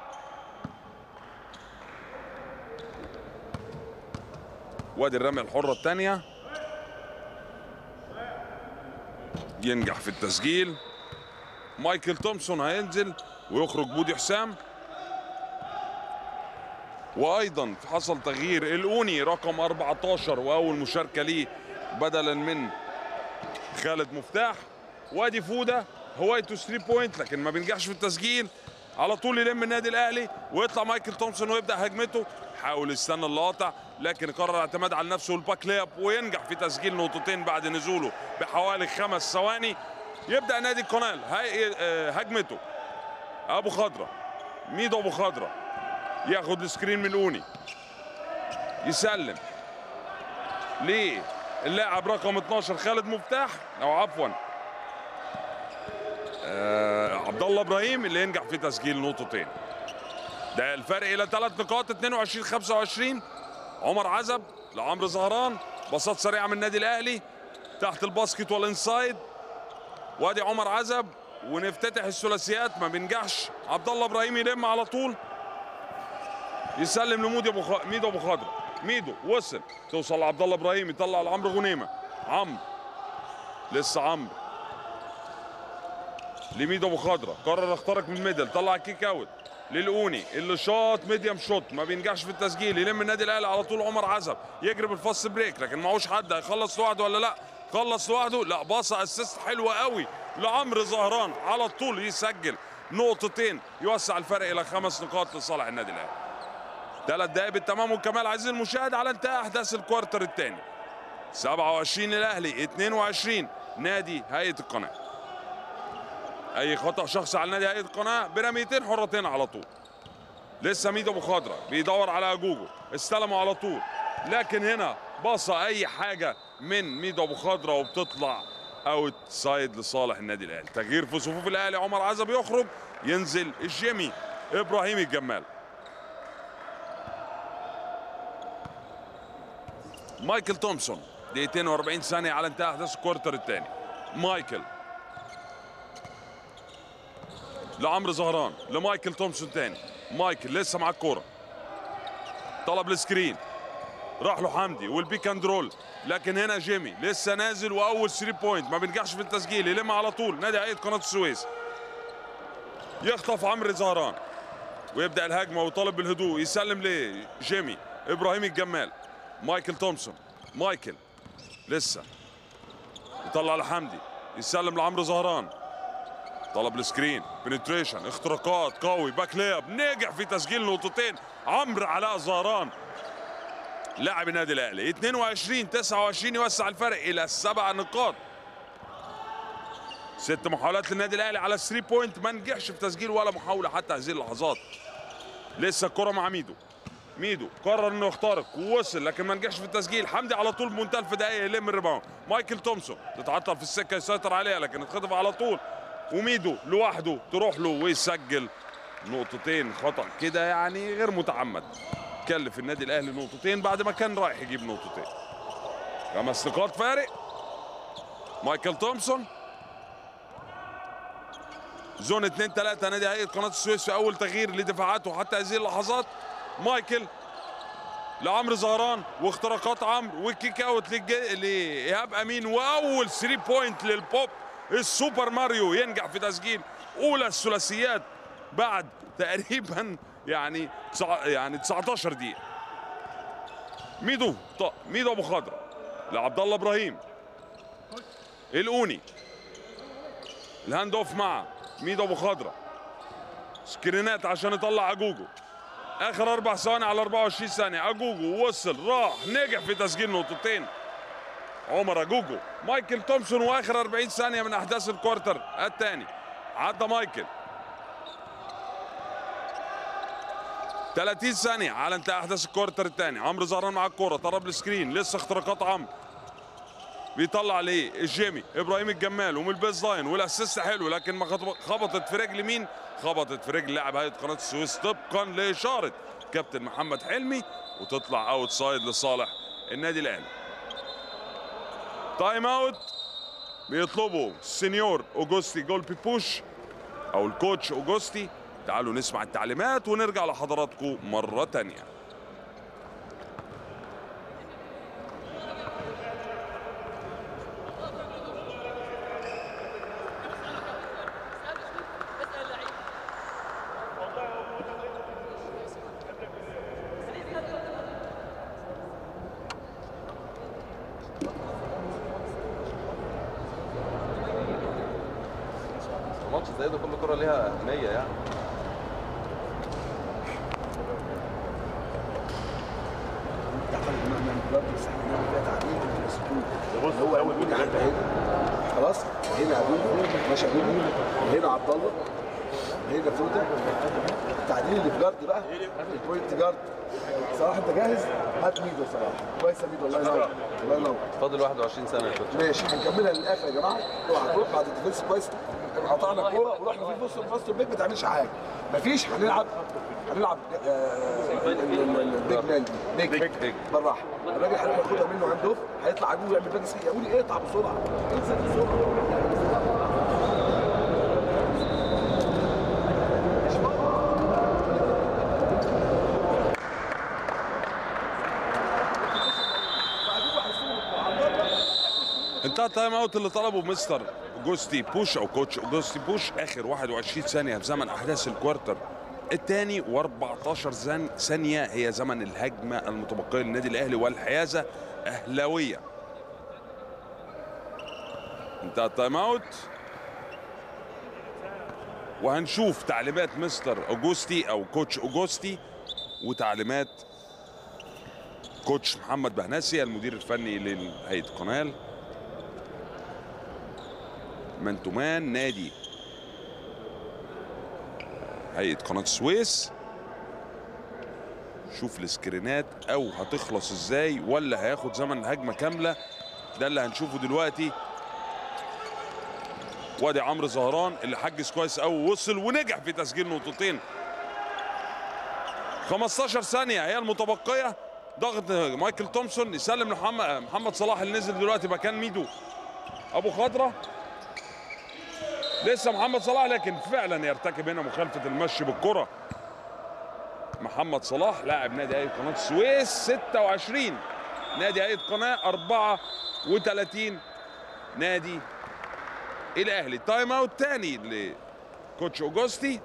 Speaker 1: وادي الرميه الحره الثانيه ينجح في التسجيل مايكل تومسون هينزل ويخرج بودي حسام وايضا حصل تغيير الاوني رقم 14 واول مشاركه ليه بدلا من خالد مفتاح وادي فوده هوايته 3 بوينت لكن ما بينجحش في التسجيل على طول يلم النادي الاهلي ويطلع مايكل تومسون ويبدا هجمته حاول يستنى اللقطه لكن قرر الاعتماد على نفسه والباك لياب وينجح في تسجيل نقطتين بعد نزوله بحوالي خمس ثواني يبدا نادي القنال هاي آه، هجمته ابو خضره ميدو ابو خضره ياخد السكرين من اوني يسلم ليه اللاعب رقم 12 خالد مفتاح او عفوا آه عبد الله ابراهيم اللي ينجح في تسجيل نقطتين ده الفرق الى ثلاث نقاط 22 25 عمر عزب لعمرو زهران باصات سريعه من النادي الاهلي تحت الباسكت والانسايد وادي عمر عزب ونفتتح الثلاثيات ما بينجحش عبد الله ابراهيم يلم على طول يسلم لمودي ابو خ... ميدو ابو خضر ميدو وصل توصل لعبد الله ابراهيم يطلع لعمرو غنيمه عمرو لسه عمرو لميدو ابو خضره قرر يخترق من الميدل طلع كيك اوت للقوني اللي شاط ميديم شوت ما بينجحش في التسجيل يلم النادي الاهلي على طول عمر عزب يجري بالفاست بريك لكن معهوش حد هيخلص لوحده ولا لا خلص لوحده لا باصه اسيست حلوه قوي لعمرو زهران على طول يسجل نقطتين يوسع الفرق الى خمس نقاط لصالح النادي الاهلي ثلاث دقائق بالتمام والكمال عزيزي المشاهد على انتهاء احداث الكوارتر الثاني 27 الاهلي 22 نادي هيئه القناه اي خطا شخصي على نادي هيئه القناه برميتين حرتين على طول لسه ميدو ابو خضره بيدور على اجوجو استلموا على طول لكن هنا باصه اي حاجه من ميدو ابو خضره وبتطلع اوت سايد لصالح النادي الاهلي تغيير في صفوف الاهلي عمر عزب يخرج ينزل الجيمي ابراهيم الجمال مايكل تومسون دقيقتين و40 ثانيه على انتهاء احداث الكوارتر الثاني مايكل لعمرو زهران لمايكل تومسون تاني مايكل لسه مع الكوره طلب السكرين راح له حمدي والبيك اند رول لكن هنا جيمي لسه نازل واول 3 بوينت ما بينجحش في التسجيل يلم على طول نادي هيئه قناه السويس يخطف عمرو زهران ويبدا الهجمه ويطالب بالهدوء يسلم لجيمي ابراهيم الجمال مايكل تومسون مايكل لسه يطلع لحمدي يسلم لعمرو زهران طلب السكرين بنتريشن اختراقات قوي باك لياب نجح في تسجيل نقطتين عمرو علاء زهران لاعب النادي الاهلي 22 29 يوسع الفرق الى سبع نقاط ست محاولات للنادي الاهلي على 3 بوينت ما نجحش في تسجيل ولا محاوله حتى هذه اللحظات لسه الكره مع ميدو ميدو قرر انه يخترق ووصل لكن ما نجحش في التسجيل حمدي على طول بمنتهى الفدائيه يلم الريباوند مايكل تومسون تتعطل في السكه يسيطر عليها لكن اتخطف على طول وميدو لوحده تروح له ويسجل نقطتين خطا كده يعني غير متعمد كلف النادي الاهلي نقطتين بعد ما كان رايح يجيب نقطتين خمس نقاط فارق مايكل تومسون زون 2 3 نادي هيئه قناه السويس في اول تغيير لدفاعاته حتى هذه اللحظات مايكل لعمرو زهران واختراقات عمرو والكيك اوت للج- لايهاب امين واول 3 بوينت للبوب السوبر ماريو ينجح في تسجيل اولى الثلاثيات بعد تقريبا يعني تسع يعني 19 دقيقه ميدو ط- ميدو ابو خضره لعبد الله ابراهيم القوني الهاند اوف مع ميدو ابو خضره سكرينات عشان يطلع اجوجو اخر اربع ثواني على 24 ثانيه اجوجو وصل راح نجح في تسجيل نقطتين عمر اجوجو مايكل تومسون واخر 40 ثانيه من احداث الكوارتر الثاني عدى مايكل 30 ثانيه على انتهاء احداث الكوارتر الثاني عمرو زهران مع الكوره طرب السكرين لسه اختراقات عمرو بيطلع ليه الجيمي ابراهيم الجمال ومن البيز لاين والاسيست حلو لكن ما خط- خبطت في رجل مين خبطت في رجل لاعب هيئه قناه السويس طبقا لاشاره كابتن محمد حلمي وتطلع اوت سايد لصالح النادي الاهلي تايم اوت بيطلبوا سينيور اوجوستي جول بيبوش او الكوتش اوجوستي تعالوا نسمع التعليمات ونرجع لحضراتكم مره تانيه
Speaker 4: ماتش زي ده كل كرة ليها أهمية يعني
Speaker 2: تعتقد ان احنا برضه مساحه نعمل فيها تعديل في الاسلوب هو اول حاجه هنا خلاص هنا ابوه ماشي ابوه هنا عبد الله هنا فوده التعديل اللي في جارد بقى البوينت جارد صراحه انت جاهز هات ميدو صراحه كويس يا ميدو الله ينور الله ينور
Speaker 4: فاضل 21 سنة يا كوتش
Speaker 2: ماشي هنكملها للاخر يا جماعه اوعى تروح بعد الديفنس كويس قطعنا الكوره ورحنا في نص فاست البيك ما تعملش حاجه مفيش هنلعب هنلعب البيج مان بيج
Speaker 4: بيج.
Speaker 2: بالراحه الراجل هياخدها منه عند دوف هيطلع عجوز يعمل باك سكي يقول لي اقطع بسرعه انزل بسرعه
Speaker 1: انتهى التايم اوت اللي طلبه مستر اوجوستي بوش او كوتش اوجوستي بوش اخر 21 ثانيه في زمن احداث الكوارتر الثاني و14 ثانيه هي زمن الهجمه المتبقيه للنادي الاهلي والحيازه اهلاويه انتهى التايم اوت وهنشوف تعليمات مستر اوجوستي او كوتش اوجوستي وتعليمات كوتش محمد بهنسي المدير الفني لهيئه القناه مان تو مان نادي هيئه قناه السويس شوف السكرينات او هتخلص ازاي ولا هياخد زمن الهجمه كامله ده اللي هنشوفه دلوقتي وادي عمرو زهران اللي حجز كويس قوي وصل ونجح في تسجيل نقطتين 15 ثانيه هي المتبقيه ضغط مايكل تومسون يسلم لمحمد محمد صلاح اللي نزل دلوقتي مكان ميدو ابو خضره لسه محمد صلاح لكن فعلا يرتكب هنا مخالفه المشي بالكره محمد صلاح لاعب نادي هيئه قناه السويس 26 نادي هيئه قناه 34 نادي الاهلي تايم اوت تاني لكوتش اوجوستي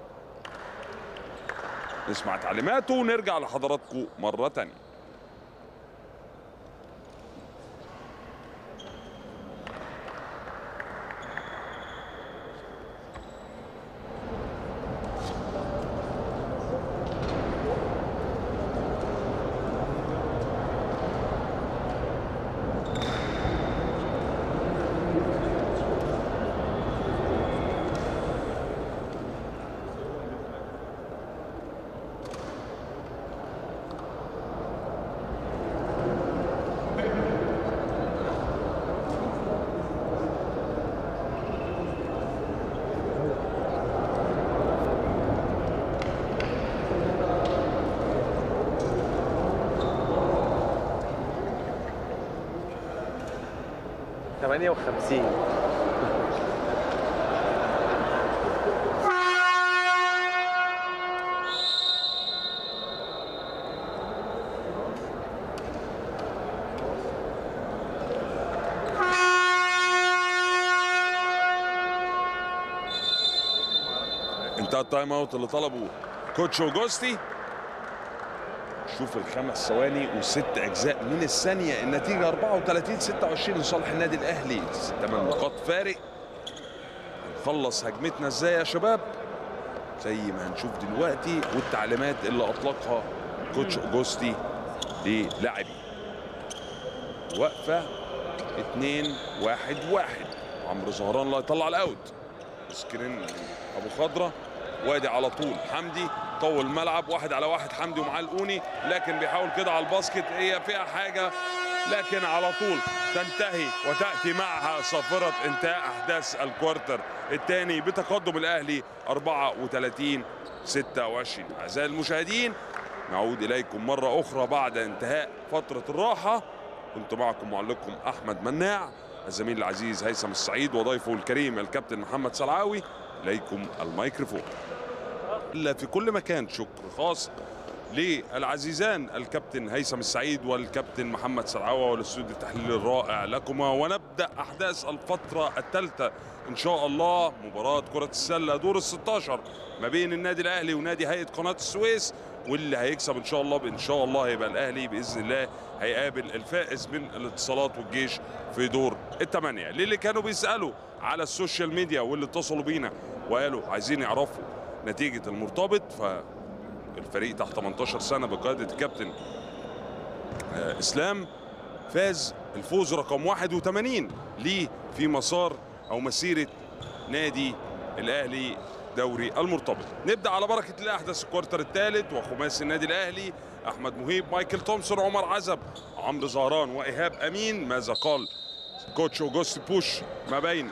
Speaker 1: نسمع تعليماته ونرجع لحضراتكم مره تانيه
Speaker 5: ثمانية وخمسين
Speaker 1: انتهى التايم اوت اللي طلبه كوتش اوجوستي شوف الخمس ثواني وست اجزاء من الثانيه النتيجه 34 26 لصالح النادي الاهلي ثمان نقاط فارق نخلص هجمتنا ازاي يا شباب زي ما هنشوف دلوقتي والتعليمات اللي اطلقها كوتش اوجوستي للاعبي وقفه 2 1 1 عمرو زهران اللي هيطلع الاوت سكرين ابو خضره وادي على طول حمدي طول الملعب واحد على واحد حمدي ومعاه القوني لكن بيحاول كده على الباسكت هي فيها حاجه لكن على طول تنتهي وتاتي معها صافره انتهاء احداث الكوارتر الثاني بتقدم الاهلي 34 26 اعزائي المشاهدين نعود اليكم مره اخرى بعد انتهاء فتره الراحه كنت معكم معلقكم احمد مناع الزميل العزيز هيثم السعيد وضيفه الكريم الكابتن محمد سلعاوي اليكم الميكروفون الا في كل مكان شكر خاص للعزيزان الكابتن هيثم السعيد والكابتن محمد سلعاوة والاستوديو التحليلي الرائع لكما ونبدا احداث الفتره الثالثه ان شاء الله مباراه كره السله دور ال 16 ما بين النادي الاهلي ونادي هيئه قناه السويس واللي هيكسب ان شاء الله ان شاء الله هيبقى الاهلي باذن الله هيقابل الفائز من الاتصالات والجيش في دور الثمانيه للي كانوا بيسالوا على السوشيال ميديا واللي اتصلوا بينا وقالوا عايزين يعرفوا نتيجه المرتبط فالفريق تحت 18 سنه بقياده الكابتن آه، اسلام فاز الفوز رقم 81 ليه في مسار او مسيره نادي الاهلي دوري المرتبط نبدا على بركه الله احداث الكوارتر الثالث وخماسي النادي الاهلي احمد مهيب مايكل تومسون عمر عزب عمرو زهران وايهاب امين ماذا قال كوتش اوجوست بوش ما بين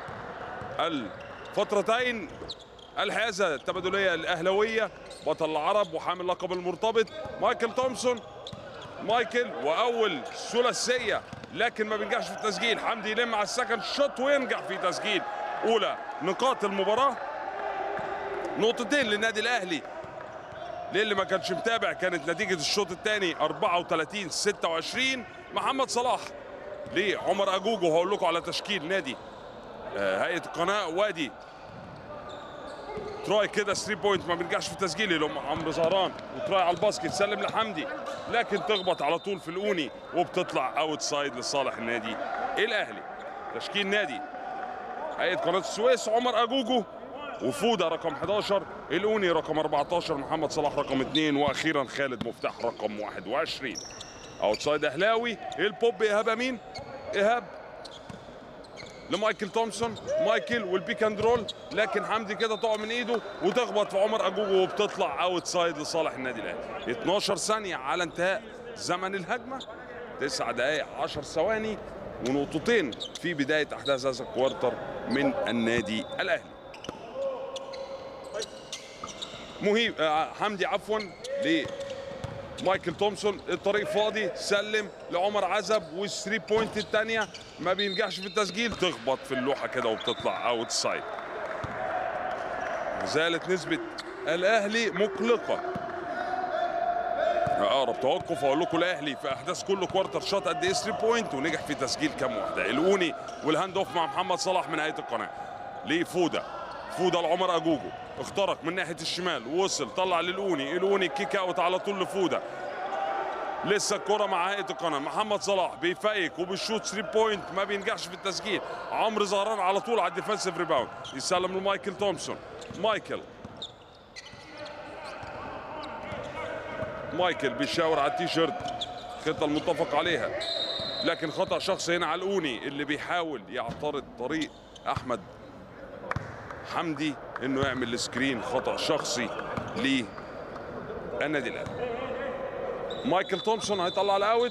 Speaker 1: الفترتين الحيازه التبادليه الاهلاويه بطل العرب وحامل لقب المرتبط مايكل تومسون مايكل واول ثلاثيه لكن ما بينجحش في التسجيل حمدي يلم على السكند شوت وينجح في تسجيل اولى نقاط المباراه نقطتين للنادي الاهلي للي ما كانش متابع كانت نتيجه الشوط الثاني 34 26 محمد صلاح لعمر اجوجو هقول لكم على تشكيل نادي آه، هيئه القناه وادي تراي كده 3 بوينت ما بيرجعش في التسجيل اللي هم عمرو زهران وتراي على الباسكت سلم لحمدي لكن تخبط على طول في الاوني وبتطلع اوت سايد لصالح النادي الاهلي تشكيل نادي هيئه قناه السويس عمر اجوجو وفوده رقم 11 الاوني رقم 14 محمد صلاح رقم 2 واخيرا خالد مفتاح رقم 21 اوت سايد اهلاوي البوب ايهاب امين ايهاب لمايكل تومسون مايكل والبيك اند رول لكن حمدي كده تقع من ايده وتخبط في عمر اجوجو وبتطلع اوت سايد لصالح النادي الاهلي 12 ثانيه على انتهاء زمن الهجمه 9 دقائق 10 ثواني ونقطتين في بدايه احداث هذا الكوارتر من النادي الاهلي مهيب آه، حمدي عفوا ل مايكل تومسون الطريق فاضي سلم لعمر عزب والثري بوينت الثانيه ما بينجحش في التسجيل تخبط في اللوحه كده وبتطلع اوت سايد ما زالت نسبه الاهلي مقلقه اقرب توقف اقول لكم الاهلي في احداث كل كوارتر شوت قد ايه 3 بوينت ونجح في تسجيل كام واحده الاوني والهاند اوف مع محمد صلاح من نهايه القناه لفوده فوده لعمر اجوجو اخترق من ناحيه الشمال وصل طلع للاوني الاوني كيك اوت على طول لفوده لسه الكرة مع هيئة القناة محمد صلاح بيفيك وبيشوت 3 بوينت ما بينجحش في التسجيل عمرو زهران على طول على الديفensive ريباوند يسلم لمايكل تومسون مايكل مايكل بيشاور على التيشيرت الخطة المتفق عليها لكن خطأ شخصي هنا على الأوني اللي بيحاول يعترض طريق أحمد حمدي انه يعمل السكرين خطأ شخصي للنادي الأهلي مايكل تومسون هيطلع الاوت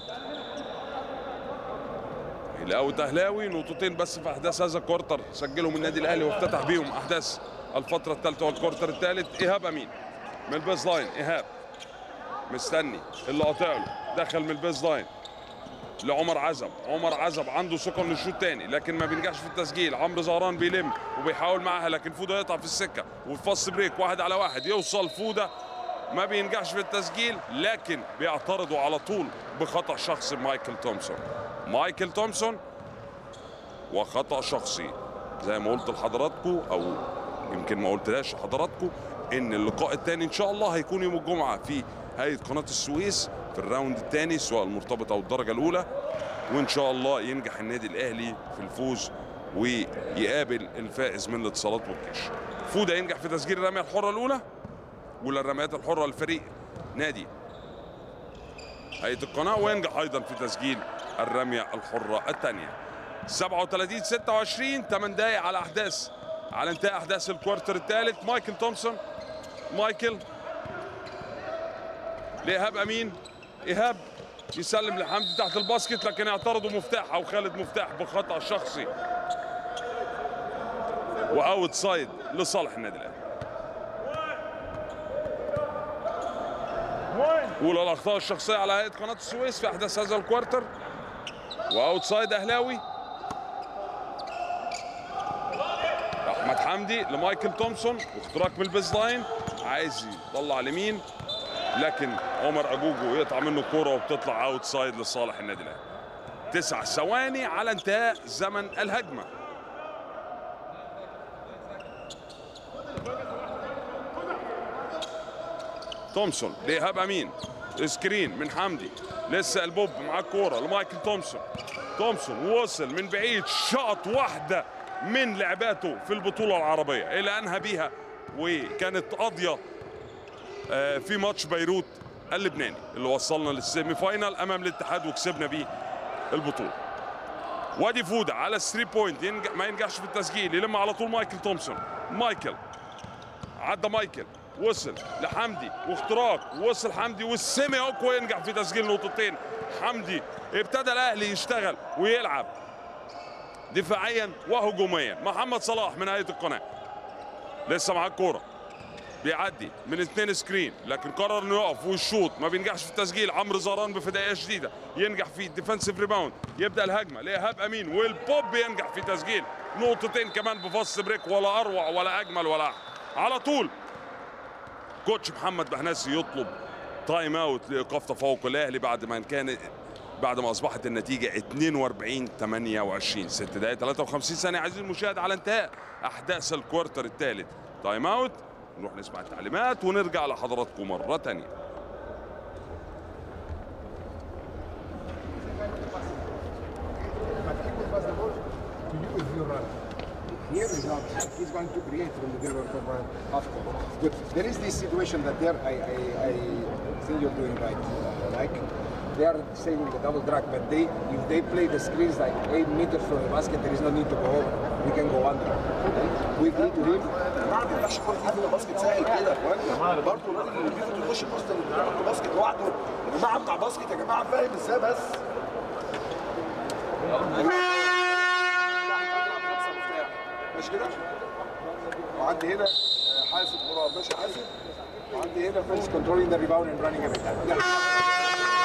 Speaker 1: الاوت اهلاوي نقطتين بس في احداث هذا الكورتر سجلهم النادي الاهلي وافتتح بيهم احداث الفتره الثالثه والكورتر الثالث ايهاب امين من البيز لاين ايهاب مستني اللي قاطع له دخل من البيز لاين لعمر عزب عمر عزب عنده ثقه انه يشوط تاني لكن ما بينجحش في التسجيل عمرو زهران بيلم وبيحاول معاها لكن فوده يقطع في السكه والفاست بريك واحد على واحد يوصل فوده ما بينجحش في التسجيل لكن بيعترضوا على طول بخطا شخصي مايكل تومسون مايكل تومسون وخطا شخصي زي ما قلت لحضراتكم او يمكن ما قلتلاش لحضراتكم ان اللقاء الثاني ان شاء الله هيكون يوم الجمعه في هيئه قناه السويس في الراوند الثاني سواء المرتبط او الدرجه الاولى وان شاء الله ينجح النادي الاهلي في الفوز ويقابل الفائز من الاتصالات والجيش فوده ينجح في تسجيل الرميه الحره الاولى ولا الرميات الحره للفريق نادي هيئه القناه وينجح ايضا في تسجيل الرميه الحره الثانيه 37 26 8 دقائق على احداث على انتهاء احداث الكوارتر الثالث مايكل تومسون مايكل لايهاب امين ايهاب يسلم لحمدي تحت الباسكت لكن يعترضوا مفتاح او خالد مفتاح بخطا شخصي واوت سايد لصالح النادي الاهلي اولى الاخطاء الشخصيه على هيئه قناه السويس في احداث هذا الكوارتر واوت سايد اهلاوي احمد حمدي لمايكل تومسون واختراق من البيز لاين عايز يطلع لمين لكن عمر اجوجو يقطع منه كوره وبتطلع اوت سايد لصالح النادي الاهلي تسع ثواني على انتهاء زمن الهجمه تومسون لإيهاب امين سكرين من حمدي لسه البوب معاه الكوره لمايكل تومسون تومسون وصل من بعيد شاط واحده من لعباته في البطوله العربيه الى انهى بيها وكانت قاضيه آه، في ماتش بيروت اللبناني اللي وصلنا للسيمي فاينال امام الاتحاد وكسبنا بيه البطوله وادي فوده على الثري بوينت ينجح ما ينجحش في التسجيل يلم على طول مايكل تومسون مايكل عدى مايكل وصل لحمدي واختراق وصل حمدي والسيمي اوكو ينجح في تسجيل نقطتين حمدي ابتدى الاهلي يشتغل ويلعب دفاعيا وهجوميا محمد صلاح من هيئه القناه لسه معاه الكوره بيعدي من اثنين سكرين لكن قرر انه يقف ويشوط ما بينجحش في التسجيل عمرو زهران بفدائيه شديده ينجح في الديفنسيف ريباوند يبدا الهجمه لايهاب امين والبوب ينجح في تسجيل نقطتين كمان بفاست بريك ولا اروع ولا اجمل ولا أحلى. على طول كوتش محمد بهناسي يطلب تايم اوت لايقاف تفوق الاهلي بعد ما كان بعد ما اصبحت النتيجه 42 28 6 دقائق 53 ثانيه عزيزي المشاهد على انتهاء احداث الكوارتر الثالث تايم اوت نروح نسمع التعليمات ونرجع لحضراتكم مره ثانيه
Speaker 2: But he will pass the ball to you if you run. Here is not. He's going to create from the giver for run after. Good. There is this situation that there I, I, I think you're doing right. Uh, like they are saving the double drag, but they if they play the screens like eight meters from the basket, there is no need to go over. We can go under. We need to him.
Speaker 3: ما بيفتحش كرة ياخد باسكت سهل كده يا اخوانا برضه الراجل اللي بياخد يخش بوسط اللي بياخد باسكت لوحده يا جماعه بتاع باسكت يا جماعه فاهم ازاي بس ماشي كده وعندي هنا آه، حاسب غراب ماشي حاسب وعندي هنا
Speaker 2: First controlling the rebound and running every time. Yeah.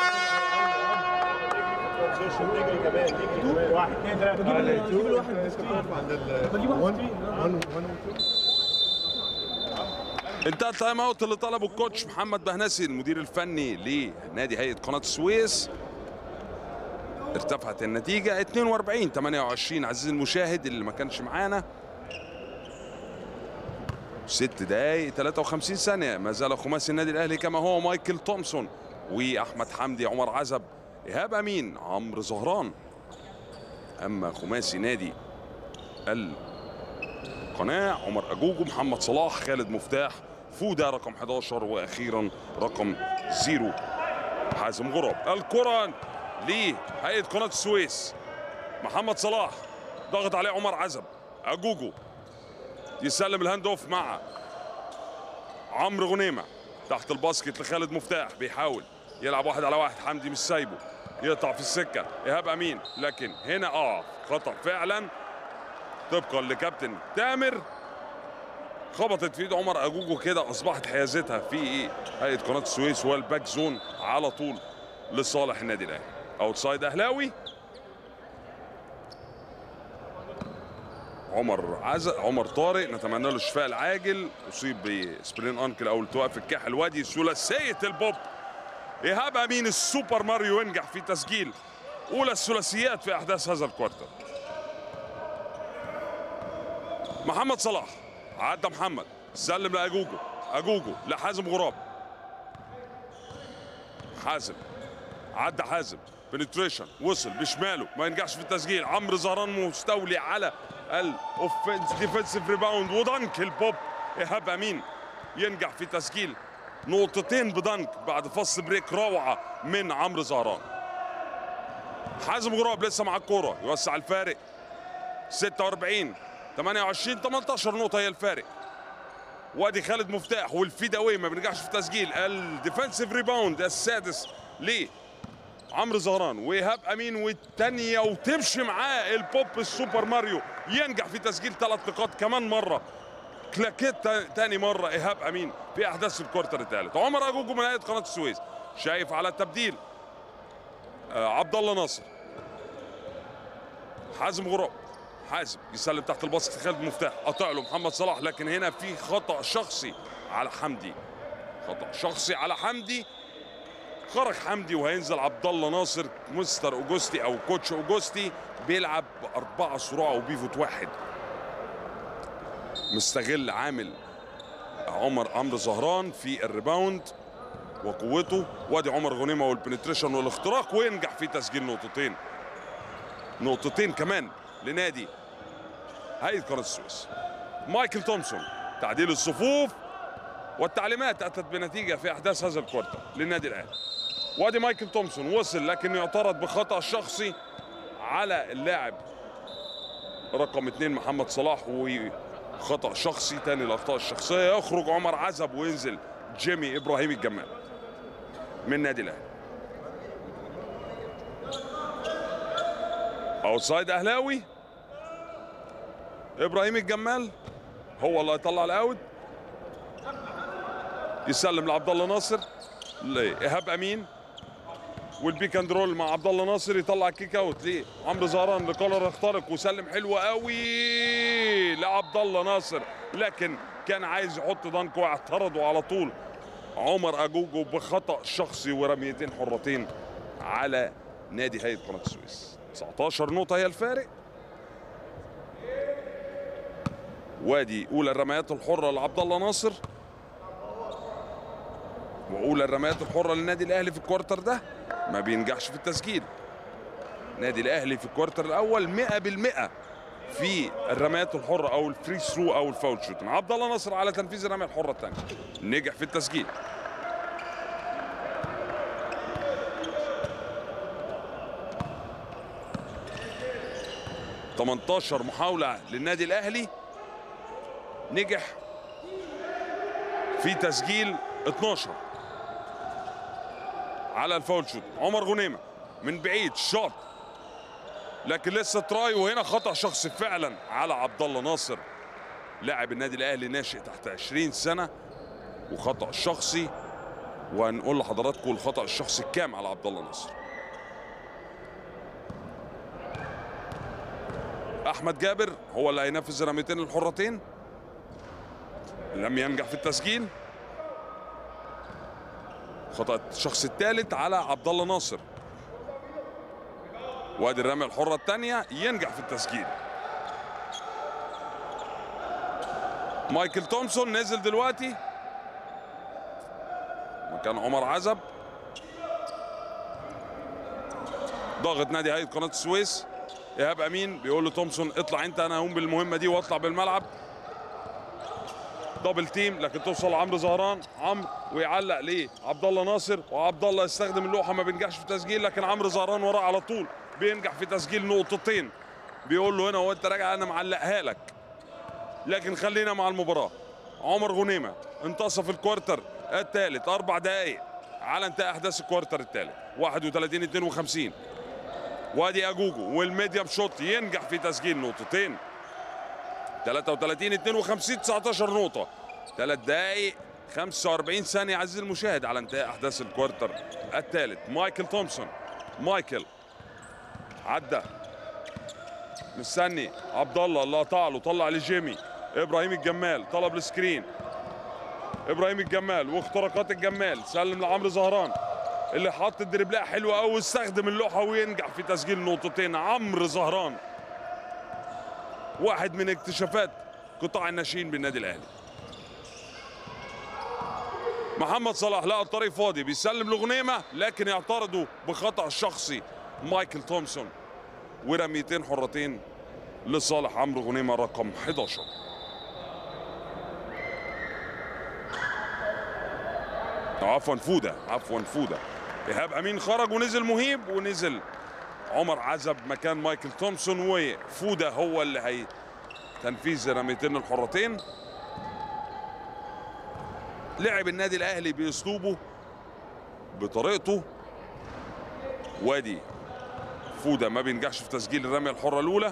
Speaker 1: انتهى التايم اوت اللي طلبه الكوتش محمد بهنسي المدير الفني لنادي هيئه قناه السويس ارتفعت النتيجه 42 28 عزيزي المشاهد اللي ما كانش معانا ست دقايق 53 ثانيه ما زال خماسي النادي الاهلي كما هو مايكل تومسون واحمد حمدي عمر عزب ايهاب امين عمرو زهران اما خماسي نادي القناع عمر اجوجو محمد صلاح خالد مفتاح فوده رقم 11 واخيرا رقم زيرو حازم غراب الكره لهيئه قناه السويس محمد صلاح ضغط عليه عمر عزب اجوجو يسلم الهاند اوف مع عمرو غنيمه تحت الباسكت لخالد مفتاح بيحاول يلعب واحد على واحد حمدي مش سايبه يقطع في السكه ايهاب امين لكن هنا اه خطا فعلا طبقا لكابتن تامر خبطت في ايد عمر اجوجو كده اصبحت حيازتها في هيئه قناه السويس والباك زون على طول لصالح النادي الاهلي اوتسايد اهلاوي عمر عز عمر طارق نتمنى له الشفاء العاجل اصيب بسبرين انكل او التواء في الكاح الوادي ثلاثيه البوب ايهاب امين السوبر ماريو ينجح في تسجيل اولى الثلاثيات في احداث هذا الكوارتر محمد صلاح عدى محمد سلم لاجوجو اجوجو لحازم غراب حازم عدى حازم بنتريشن وصل بشماله ما ينجحش في التسجيل عمرو زهران مستولي على الاوفنس ديفensive ريباوند ودنك البوب ايهاب امين ينجح في تسجيل نقطتين بدنك بعد فصل بريك روعه من عمرو زهران حازم غراب لسه مع الكوره يوسع الفارق 46 28 18 نقطه هي الفارق وادي خالد مفتاح والفيداوي ما بينجحش في تسجيل الديفensive ريباوند السادس ليه عمرو زهران وايهاب امين والثانيه وتمشي معاه البوب السوبر ماريو ينجح في تسجيل ثلاث نقاط كمان مره كلاكيت تا- تاني مره ايهاب امين في احداث الكوارتر الثالث عمر اجوجو من هيئه قناه السويس شايف على التبديل آه عبد الله ناصر حازم غراب حازم يسلم تحت الباسكت خالد مفتاح قطع له محمد صلاح لكن هنا في خطا شخصي على حمدي خطا شخصي على حمدي خرج حمدي وهينزل عبد الله ناصر مستر اوجوستي او كوتش اوجوستي بيلعب باربعه سرعه وبيفوت واحد مستغل عامل عمر عمرو زهران في الريباوند وقوته وادي عمر غنيمه والبنتريشن والاختراق وينجح في تسجيل نقطتين نقطتين كمان لنادي هيئه قناه السويس مايكل تومسون تعديل الصفوف والتعليمات اتت بنتيجه في احداث هذا الكوارتر للنادي الاهلي وادي مايكل تومسون وصل لكن يعترض بخطا شخصي على اللاعب رقم اثنين محمد صلاح وخطا شخصي تاني الاخطاء الشخصيه يخرج عمر عزب وينزل جيمي ابراهيم الجمال من نادي الاهلي اوتسايد اهلاوي ابراهيم الجمال هو اللي هيطلع الاوت يسلم لعبد الله ناصر لايهاب امين والبيك اند رول مع عبد الله ناصر يطلع كيك اوت ليه عمرو زهران لكولر يخترق وسلم حلو قوي لعبد الله ناصر لكن كان عايز يحط دانك واعترضوا على طول عمر اجوجو بخطا شخصي ورميتين حرتين على نادي هيئه قناه السويس 19 نقطه هي الفارق وادي اولى الرميات الحره لعبد الله ناصر واولى الرميات الحره للنادي الاهلي في الكوارتر ده ما بينجحش في التسجيل نادي الاهلي في الكوارتر الاول 100% في الرميات الحره او الفري ثرو او الفاول شوت عبد الله ناصر على تنفيذ الرميه الحره الثانيه نجح في التسجيل ؟ 18 محاولة للنادي الأهلي نجح في تسجيل 12 على الفاول شوت عمر غنيمة من بعيد شاط لكن لسه تراي وهنا خطأ شخصي فعلا على عبد الله ناصر لاعب النادي الاهلي ناشئ تحت 20 سنة وخطأ شخصي وهنقول لحضراتكم الخطأ الشخصي الكام على عبد الله ناصر احمد جابر هو اللي هينفذ الرميتين الحرتين لم ينجح في التسجيل خطأ الشخص الثالث على عبد الله ناصر وادي الرمية الحرة الثانية ينجح في التسجيل مايكل تومسون نزل دلوقتي مكان عمر عزب ضاغط نادي هيئة قناة السويس ايهاب امين بيقول له تومسون اطلع انت انا هقوم بالمهمة دي واطلع بالملعب دبل تيم لكن توصل عمرو زهران عمرو ويعلق ليه عبد الله ناصر وعبد الله يستخدم اللوحه ما بينجحش في التسجيل لكن عمرو زهران وراه على طول بينجح في تسجيل نقطتين بيقول له هنا وانت راجع انا معلقها لك لكن خلينا مع المباراه عمر غنيمه انتصف الكوارتر الثالث اربع دقائق على انتهاء احداث الكوارتر الثالث 31 52 وادي اجوجو والميديم شوت ينجح في تسجيل نقطتين 33 52 19 نقطة ثلاث دقائق 45 ثانية عزيزي المشاهد على انتهاء أحداث الكوارتر الثالث مايكل تومسون مايكل عدى مستني عبد الله اللي قطع له طلع لجيمي ابراهيم الجمال طلب السكرين ابراهيم الجمال واختراقات الجمال سلم لعمرو زهران اللي حط الدربلاء حلوه قوي واستخدم اللوحه وينجح في تسجيل نقطتين عمرو زهران واحد من اكتشافات قطاع الناشئين بالنادي الاهلي محمد صلاح لقى الطريق فاضي بيسلم لغنيمه لكن يعترضوا بخطا شخصي مايكل تومسون ورميتين حرتين لصالح عمرو غنيمه رقم 11 عفوا فوده عفوا فوده ايهاب امين خرج ونزل مهيب ونزل عمر عزب مكان مايكل تومسون وفوده هو اللي هي تنفيذ الرميتين الحرتين لعب النادي الاهلي باسلوبه بطريقته وادي فوده ما بينجحش في تسجيل الرميه الحره الاولى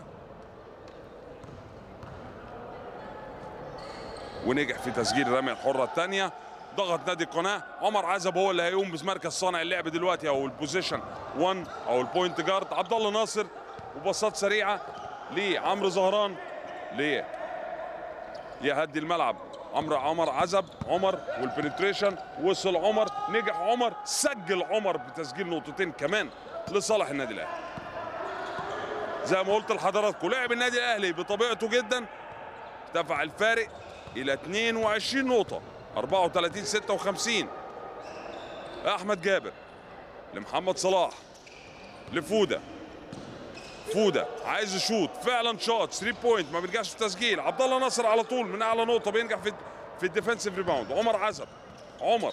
Speaker 1: ونجح في تسجيل الرميه الحره الثانيه ضغط نادي القناه عمر عزب هو اللي هيقوم بمركز صانع اللعب دلوقتي او البوزيشن 1 او البوينت جارد عبد الله ناصر وباصات سريعه لعمرو زهران ليه يهدي الملعب عمرو عمر عزب عمر والبنتريشن وصل عمر نجح عمر سجل عمر بتسجيل نقطتين كمان لصالح النادي الاهلي زي ما قلت لحضراتكم لعب النادي الاهلي بطبيعته جدا ارتفع الفارق الى 22 نقطه 34 56 احمد جابر لمحمد صلاح لفوده فوده عايز يشوط فعلا شوت 3 بوينت ما بيرجعش في التسجيل عبد الله ناصر على طول من اعلى نقطه بينجح في في الديفensive ريباوند عمر عزب عمر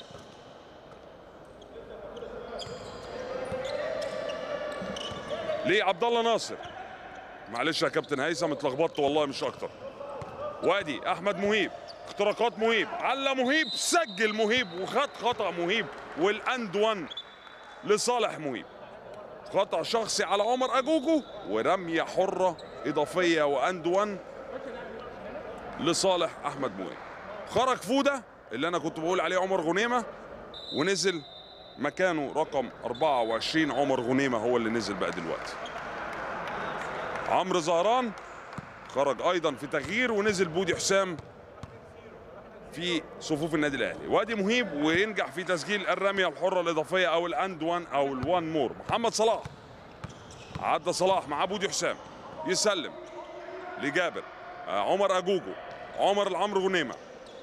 Speaker 1: ليه عبد الله ناصر معلش يا كابتن هيثم اتلخبطت والله مش اكتر وادي احمد مهيب اختراقات مهيب على مهيب سجل مهيب وخد خطا مهيب والاند 1 لصالح مهيب خطا شخصي على عمر اجوجو ورميه حره اضافيه واند 1 لصالح احمد مهيب خرج فوده اللي انا كنت بقول عليه عمر غنيمه ونزل مكانه رقم 24 عمر غنيمه هو اللي نزل بقى دلوقتي عمرو زهران خرج ايضا في تغيير ونزل بودي حسام في صفوف النادي الاهلي وادي مهيب وينجح في تسجيل الرميه الحره الاضافيه او الاند وان او الوان مور محمد صلاح عدى صلاح مع بودي حسام يسلم لجابر آه، عمر اجوجو عمر العمرو غنيمه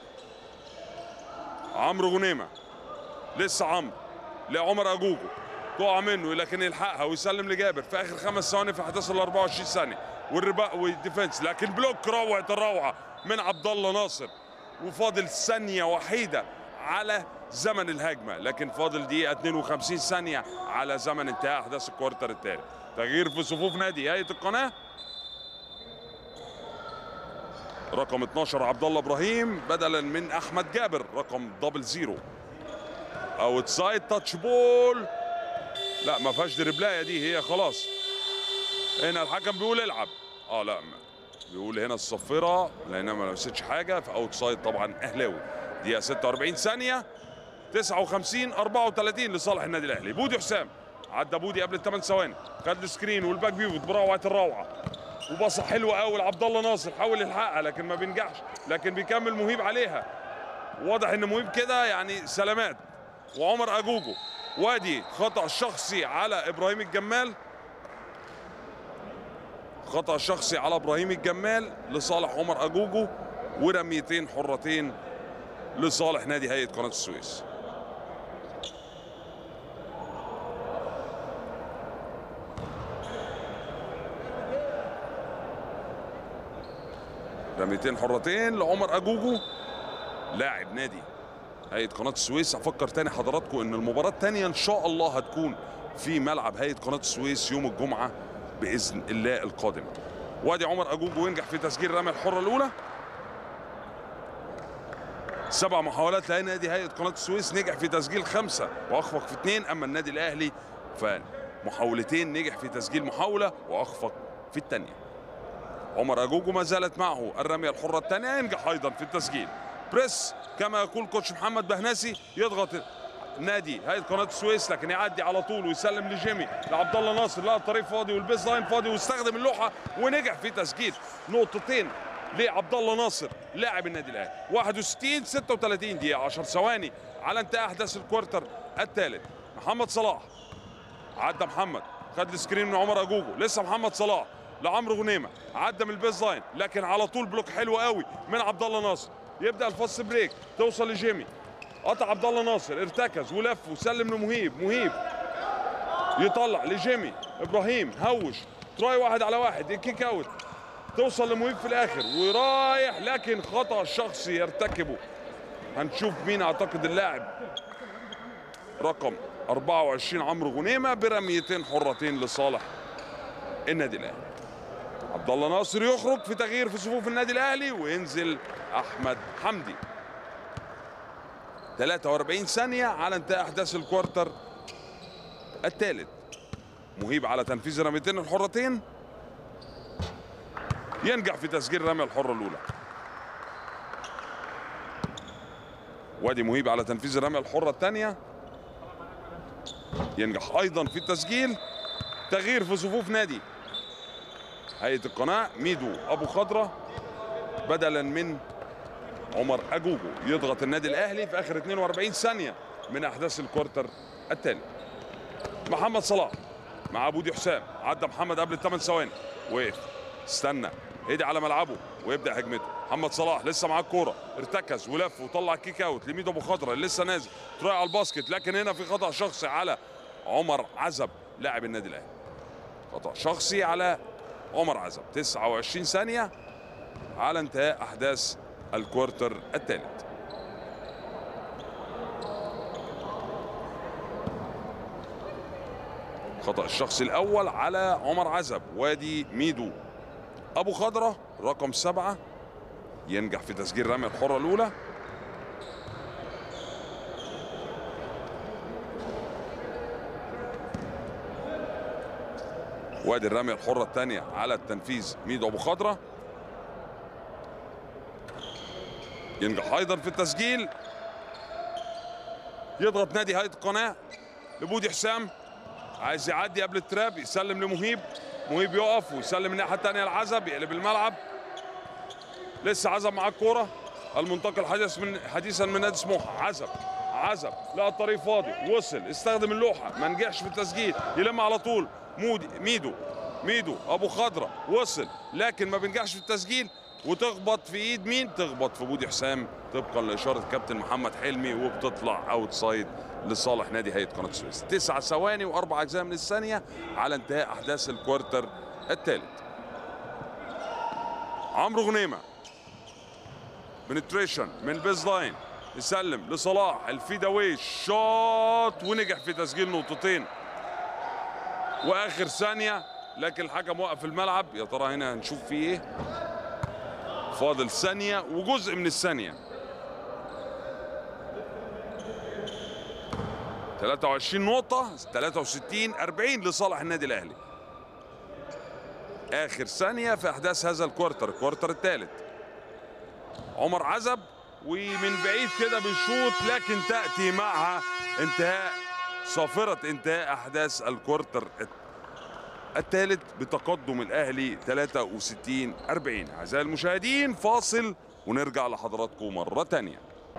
Speaker 1: عمرو غنيمه لسه عمرو لعمر اجوجو تقع منه لكن يلحقها ويسلم لجابر في اخر خمس ثواني في احداث ال 24 ثانيه والرباء والديفنس لكن بلوك روعه الروعه من عبد الله ناصر وفاضل ثانيه وحيده على زمن الهجمه لكن فاضل دقيقه 52 ثانيه على زمن انتهاء احداث الكوارتر الثالث تغيير في صفوف نادي هيئه القناه رقم 12 عبد الله ابراهيم بدلا من احمد جابر رقم دبل زيرو اوت سايد تاتش بول لا ما فيهاش دربلايه دي هي خلاص هنا الحكم بيقول العب اه لا ما- بيقول هنا الصفره لانها ما لمستش حاجه في اوت سايد طبعا اهلاوي دقيقه 46 ثانيه 59 34 لصالح النادي الاهلي بودي حسام عدى بودي قبل الثمان ثواني خد السكرين والباك بيفوت بروعه الروعه وباصه حلوه قوي لعبد الله ناصر حاول يلحقها لكن ما بينجحش لكن بيكمل مهيب عليها واضح ان مهيب كده يعني سلامات وعمر اجوجو وادي خطا شخصي على ابراهيم الجمال خطا شخصي على ابراهيم الجمال لصالح عمر اجوجو ورميتين حرتين لصالح نادي هيئه قناه السويس رميتين حرتين لعمر اجوجو لاعب نادي هيئه قناه السويس افكر تاني حضراتكم ان المباراه الثانيه ان شاء الله هتكون في ملعب هيئه قناه السويس يوم الجمعه باذن الله القادم وادي عمر اجوجو ينجح في تسجيل الرميه الحره الاولى سبع محاولات لأي نادي هيئه قناه السويس نجح في تسجيل خمسه واخفق في اثنين اما النادي الاهلي فمحاولتين نجح في تسجيل محاوله واخفق في الثانيه عمر اجوجو ما زالت معه الرميه الحره الثانيه ينجح ايضا في التسجيل بريس كما يقول كوتش محمد بهناسي يضغط نادي هيئه قناه السويس لكن يعدي على طول ويسلم لجيمي لعبد الله ناصر لقى الطريق فاضي والبيس لاين فاضي واستخدم اللوحه ونجح في تسجيل نقطتين لعبد الله ناصر لاعب النادي الاهلي 61 36 دقيقه 10 ثواني على انتهاء احداث الكوارتر الثالث محمد صلاح عدى محمد خد السكرين من عمر اجوجو لسه محمد صلاح لعمرو غنيمه عدى من البيز لاين لكن على طول بلوك حلو قوي من عبد الله ناصر يبدا الفاست بريك توصل لجيمي قطع عبد الله ناصر ارتكز ولف وسلم لمهيب مهيب يطلع لجيمي ابراهيم هوش تراي واحد على واحد الكيك اوت توصل لمهيب في الاخر ورايح لكن خطا شخصي يرتكبه هنشوف مين اعتقد اللاعب رقم 24 عمرو غنيمه برميتين حرتين لصالح النادي الاهلي عبد الله ناصر يخرج في تغيير في صفوف النادي الاهلي وينزل احمد حمدي 43 ثانيه على انتهاء احداث الكوارتر الثالث مهيب على تنفيذ الرميتين الحرتين ينجح في تسجيل الرميه الحره الاولى وادي مهيب على تنفيذ الرميه الحره الثانيه ينجح ايضا في التسجيل تغيير في صفوف نادي هيئه القناه ميدو ابو خضره بدلا من عمر اجوجو يضغط النادي الاهلي في اخر 42 ثانيه من احداث الكوارتر الثالث محمد صلاح مع بودي حسام عدى محمد قبل الثمان ثواني وقف استنى هدي على ملعبه ويبدا هجمته محمد صلاح لسه معاه الكوره ارتكز ولف وطلع كيك اوت لميدو ابو خضره اللي لسه نازل طلع على الباسكت لكن هنا في خطا شخصي على عمر عزب لاعب النادي الاهلي خطا شخصي على عمر عزب 29 ثانيه على انتهاء احداث الكوارتر الثالث خطأ الشخص الأول على عمر عزب وادي ميدو أبو خضرة رقم سبعة ينجح في تسجيل الرمية الحرة الأولى وادي الرمية الحرة الثانية على التنفيذ ميدو أبو خضرة ينجح أيضا في التسجيل يضغط نادي هيئة القناة لبودي حسام عايز يعدي قبل التراب يسلم لمهيب مهيب يقف ويسلم الناحيه الثانيه لعزب يقلب الملعب لسه عزب معاه الكوره المنتقل حدث من حديثا من نادي سموحه عزب عزب لقى الطريق فاضي وصل استخدم اللوحه ما نجحش في التسجيل يلم على طول مودي ميدو ميدو ابو خضره وصل لكن ما بينجحش في التسجيل وتخبط في ايد مين تخبط في بودي حسام طبقا لاشاره كابتن محمد حلمي وبتطلع اوت سايد لصالح نادي هيئه قناه السويس تسع ثواني واربع اجزاء من الثانيه على انتهاء احداث الكوارتر الثالث عمرو غنيمه بنتريشن من البيز لاين يسلم لصلاح الفيداوي شوت ونجح في تسجيل نقطتين واخر ثانيه لكن الحكم وقف الملعب يا ترى هنا هنشوف فيه ايه فاضل ثانيه وجزء من الثانيه 23 نقطة 63 40 لصالح النادي الأهلي. آخر ثانية في أحداث هذا الكوارتر، الكوارتر الثالث. عمر عزب ومن بعيد كده بيشوط لكن تأتي معها انتهاء صافرة انتهاء أحداث الكوارتر الثالث بتقدم الأهلي 63 40 أعزائي المشاهدين فاصل ونرجع لحضراتكم مرة تانية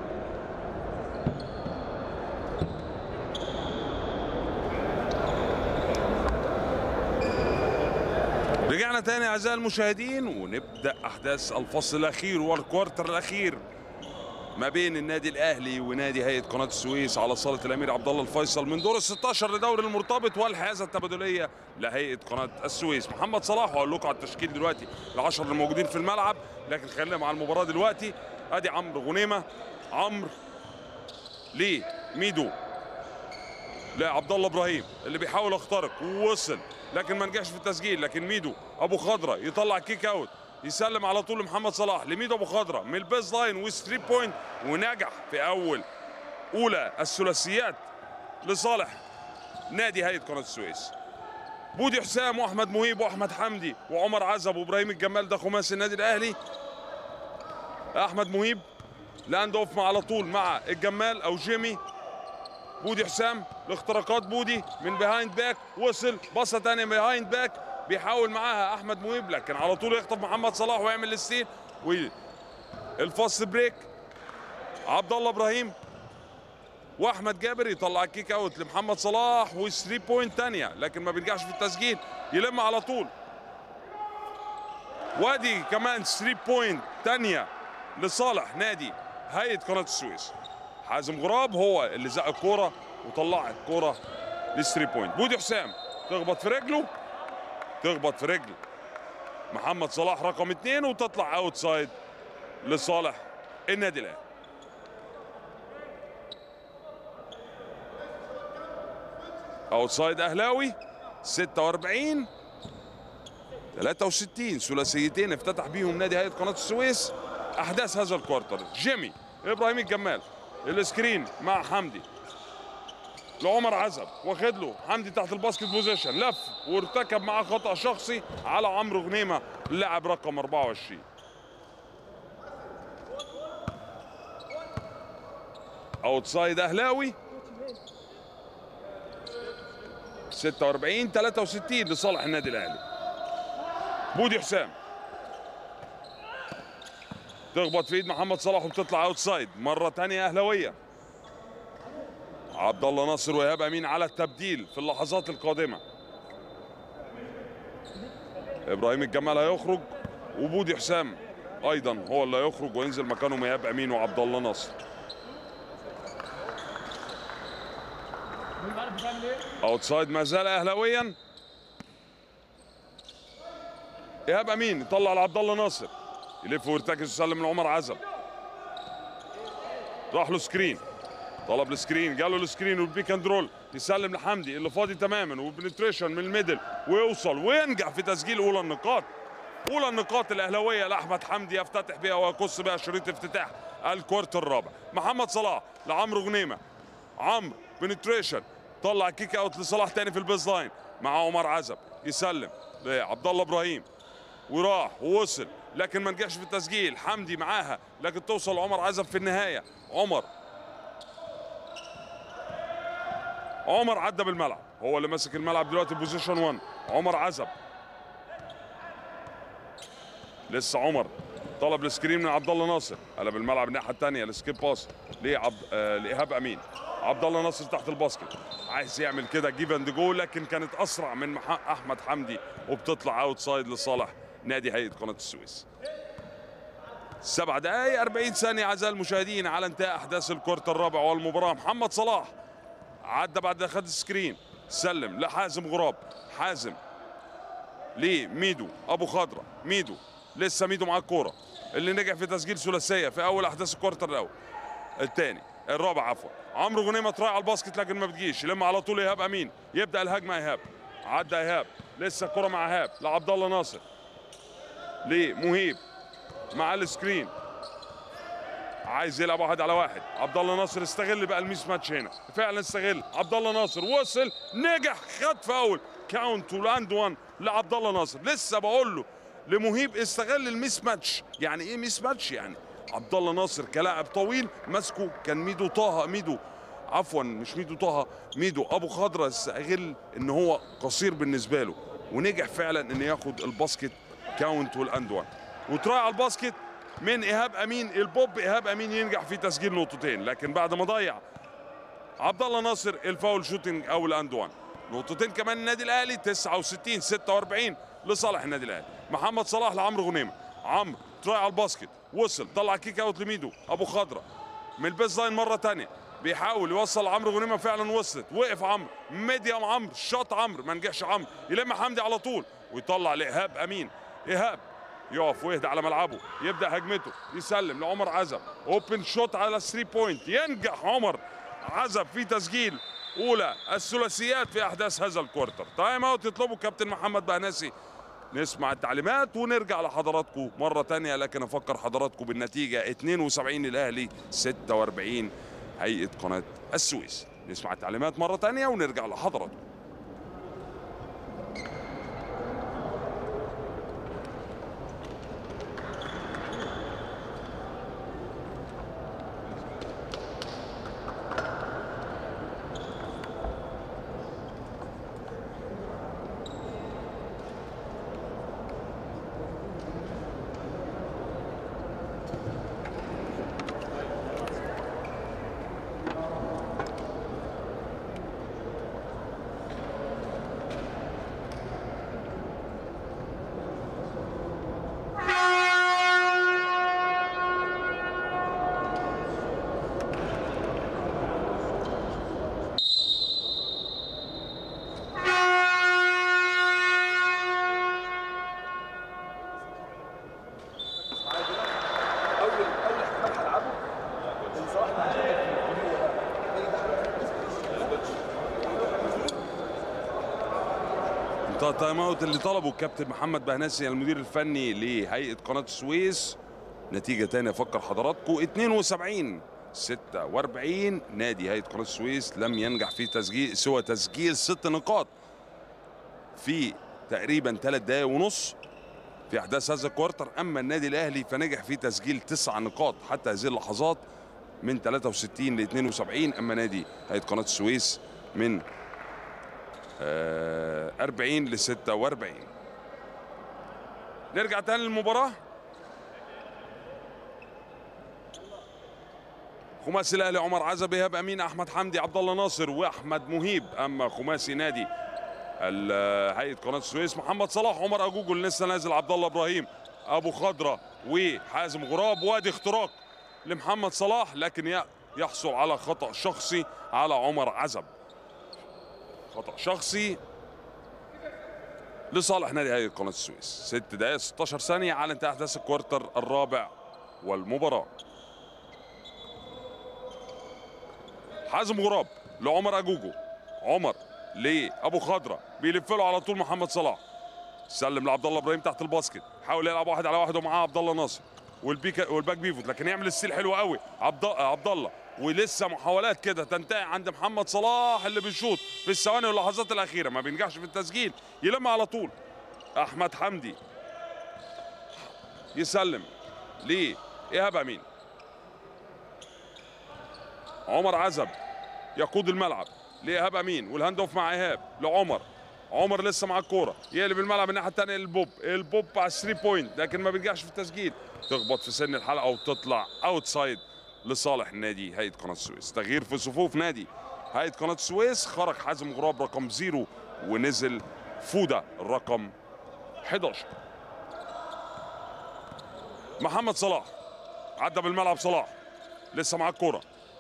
Speaker 1: رجعنا تاني اعزائي المشاهدين ونبدا احداث الفصل الاخير والكوارتر الاخير ما بين النادي الاهلي ونادي هيئه قناه السويس على صاله الامير عبد الله الفيصل من دور ال 16 لدوري المرتبط والحيازه التبادليه لهيئه قناه السويس محمد صلاح وهقول لكم على التشكيل دلوقتي العشر الموجودين في الملعب لكن خلينا مع المباراه دلوقتي ادي عمرو غنيمه عمرو ليه ميدو لعبد الله ابراهيم اللي بيحاول يخترق ووصل لكن ما نجحش في التسجيل لكن ميدو ابو خضره يطلع كيك اوت يسلم على طول لمحمد صلاح لميدو ابو خضره من البيز لاين وستري بوينت ونجح في اول اولى الثلاثيات لصالح نادي هيئه قناه السويس بودي حسام واحمد مهيب واحمد حمدي وعمر عزب وابراهيم الجمال ده خماسي النادي الاهلي احمد مهيب لاند اوف مع على طول مع الجمال او جيمي بودي حسام لاختراقات بودي من بيهايند باك وصل بصه ثانيه بيهايند باك بيحاول معاها احمد مهيب لكن على طول يخطف محمد صلاح ويعمل الستيل والفاست بريك عبد الله ابراهيم واحمد جابر يطلع كيك اوت لمحمد صلاح و3 بوينت ثانيه لكن ما بيرجعش في التسجيل يلم على طول وادي كمان 3 بوينت ثانيه لصالح نادي هيئه قناه السويس حازم غراب هو اللي زق الكوره وطلع الكوره للثري بوينت بودي حسام تخبط في رجله تخبط في رجل محمد صلاح رقم اثنين وتطلع اوت سايد لصالح النادي الاهلي اوت سايد اهلاوي 46 63 ثلاثيتين افتتح بيهم نادي هيئه قناه السويس احداث هذا الكوارتر جيمي ابراهيم الجمال السكرين مع حمدي لعمر عزب واخد له حمدي تحت الباسكت بوزيشن لف وارتكب معاه خطا شخصي على عمرو غنيمه اللاعب رقم 24 اوتسايد اهلاوي 46 63 لصالح النادي الاهلي بودي حسام تخبط في ايد محمد صلاح وبتطلع اوتسايد مره ثانيه اهلاويه عبد الله ناصر وايهاب امين على التبديل في اللحظات القادمه ابراهيم الجمال هيخرج وبودي حسام ايضا هو اللي هيخرج وينزل مكانهم ايهاب امين وعبد الله ناصر اوتسايد ما زال اهلاويا ايهاب امين يطلع لعبد الله ناصر يلف ويرتكز ويسلم لعمر عزب راح له سكرين طلب السكرين جاله السكرين والبيك اند رول يسلم لحمدي اللي فاضي تماما وبنتريشن من الميدل ويوصل وينجح في تسجيل اولى النقاط اولى النقاط الاهلاويه لاحمد حمدي يفتتح بها ويقص بها شريط افتتاح الكوارت الرابع محمد صلاح لعمرو غنيمه عمرو بنتريشن طلع كيك اوت لصلاح تاني في البيز لاين مع عمر عزب يسلم لعبد الله ابراهيم وراح ووصل لكن ما نجحش في التسجيل حمدي معاها لكن توصل عمر عزب في النهايه عمر عمر عدى بالملعب هو اللي ماسك الملعب دلوقتي بوزيشن 1 عمر عزب لسه عمر طلب السكرين من عبد الله ناصر قلب الملعب الناحيه الثانيه السكيب باس لعبد آه لايهاب امين عبد الله ناصر تحت الباسكت عايز يعمل كده جيف اند جو لكن كانت اسرع من مح- احمد حمدي وبتطلع اوت سايد لصالح نادي هيئه قناه السويس سبع دقائق 40 ثانيه اعزائي المشاهدين على انتهاء احداث الكورت الرابع والمباراه محمد صلاح عدى بعد خد السكرين سلم لحازم غراب حازم لميدو ابو خضره ميدو لسه ميدو معاه الكوره اللي نجح في تسجيل ثلاثيه في اول احداث الكوارتر الاول الثاني الرابع عفوا عمرو غنيمه تراعي على الباسكت لكن ما بتجيش يلم على طول ايهاب امين يبدا الهجمه ايهاب عدى ايهاب لسه الكره مع ايهاب لعبد الله ناصر لمهيب مع السكرين عايز يلعب واحد على واحد عبد الله ناصر استغل بقى الميس ماتش هنا فعلا استغل عبد الله ناصر وصل نجح خد فاول كاونت ولاند وان لعبد الله ناصر لسه بقول له لمهيب استغل الميس ماتش يعني ايه ميس ماتش يعني عبد الله ناصر كلاعب طويل ماسكه كان ميدو طه ميدو عفوا مش ميدو طه ميدو ابو خضره استغل ان هو قصير بالنسبه له ونجح فعلا ان ياخد الباسكت كاونت والاند وان وتراي على الباسكت من ايهاب امين البوب ايهاب امين ينجح في تسجيل نقطتين لكن بعد ما ضيع عبد الله ناصر الفاول شوتنج او الاند وان نقطتين كمان النادي الاهلي 69 46 لصالح النادي الاهلي محمد صلاح لعمرو غنيمه عمرو تراي على الباسكت وصل طلع كيك اوت لميدو ابو خضره من البيز لاين مره تانية بيحاول يوصل عمرو غنيمه فعلا وصلت وقف عمرو ميديم عمرو شاط عمرو ما نجحش عمرو يلم حمدي على طول ويطلع لايهاب امين ايهاب يقف ويهدى على ملعبه يبدا هجمته يسلم لعمر عزب اوبن شوت على 3 بوينت ينجح عمر عزب في تسجيل اولى الثلاثيات في احداث هذا الكورتر تايم اوت يطلبه كابتن محمد بهناسي نسمع التعليمات ونرجع لحضراتكم مرة تانية لكن أفكر حضراتكم بالنتيجة 72 الأهلي 46 هيئة قناة السويس نسمع التعليمات مرة تانية ونرجع لحضراتكم
Speaker 3: اول اول احتمال هلعبه ان صلاح ما
Speaker 1: انتهى التايم اوت اللي طلبه الكابتن محمد بهناسي المدير الفني لهيئة قناة السويس نتيجة تانية أفكر حضراتكم 72 46 نادي هيئة قناة السويس لم ينجح في تسجيل سوى تسجيل ست نقاط في تقريبا ثلاث دقايق ونص في احداث هذا الكوارتر اما النادي الاهلي فنجح في تسجيل تسع نقاط حتى هذه اللحظات من 63 ل 72 اما نادي هيئه قناه السويس من آه، 40 ل 46 نرجع تاني للمباراه خماسي الاهلي عمر عزب ايهاب امين احمد حمدي عبد الله ناصر واحمد مهيب اما خماسي نادي ال- هيئه قناه السويس محمد صلاح عمر اجوجو اللي لسه نازل عبد الله ابراهيم ابو خضره وحازم غراب وادي اختراق لمحمد صلاح لكن ي- يحصل على خطا شخصي على عمر عزب خطا شخصي لصالح نادي هيئه قناه السويس ست دقائق 16 ثانيه على انتهاء احداث الكوارتر الرابع والمباراه حازم غراب لعمر اجوجو عمر لابو خضره بيلف له على طول محمد صلاح سلم لعبد الله ابراهيم تحت الباسكت حاول يلعب واحد على واحد ومعاه عبد الله ناصر والبيك والباك بيفوت لكن يعمل الستيل حلو قوي عبد عبد الله ولسه محاولات كده تنتهي عند محمد صلاح اللي بيشوط في الثواني واللحظات الاخيره ما بينجحش في التسجيل يلم على طول احمد حمدي يسلم ليه ايهاب امين عمر عزب يقود الملعب لايهاب امين والهاند اوف مع ايهاب لعمر عمر لسه مع الكوره يقلب الملعب الناحيه الثانيه للبوب البوب على 3 بوينت لكن ما بينجحش في التسجيل تخبط في سن الحلقه وتطلع اوتسايد لصالح نادي هيئه قناه السويس تغيير في صفوف نادي هيئه قناه السويس خرج حازم غراب رقم زيرو ونزل فوده الرقم 11 محمد صلاح عدى بالملعب صلاح لسه معاه الكوره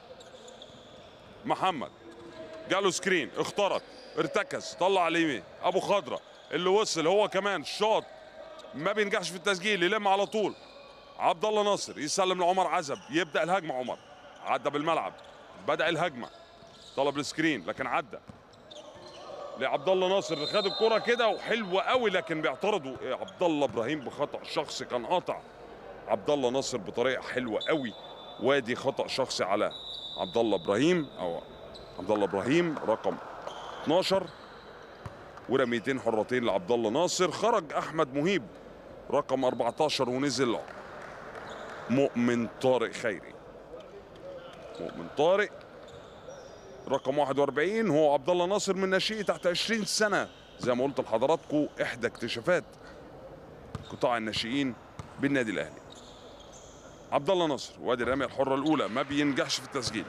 Speaker 1: محمد جاله سكرين اخترق ارتكز طلع اليمين ابو خضره اللي وصل هو كمان شاط ما بينجحش في التسجيل يلم على طول عبد الله ناصر يسلم لعمر عزب يبدا الهجمه عمر عدى بالملعب بدا الهجمه طلب السكرين لكن عدى لعبد الله ناصر اللي خد الكره كده وحلوه قوي لكن بيعترضوا إيه، عبد الله ابراهيم بخطا شخصي كان قاطع عبد الله ناصر بطريقه حلوه قوي وادي خطا شخصي على عبد الله ابراهيم او عبد الله ابراهيم رقم 12 ورميتين حرتين لعبد الله ناصر خرج احمد مهيب رقم 14 ونزل مؤمن طارق خيري مؤمن طارق رقم 41 هو عبد الله ناصر من ناشئه تحت 20 سنه زي ما قلت لحضراتكم احدى اكتشافات قطاع الناشئين بالنادي الاهلي عبد الله ناصر وادي الرميه الحره الاولى ما بينجحش في التسجيل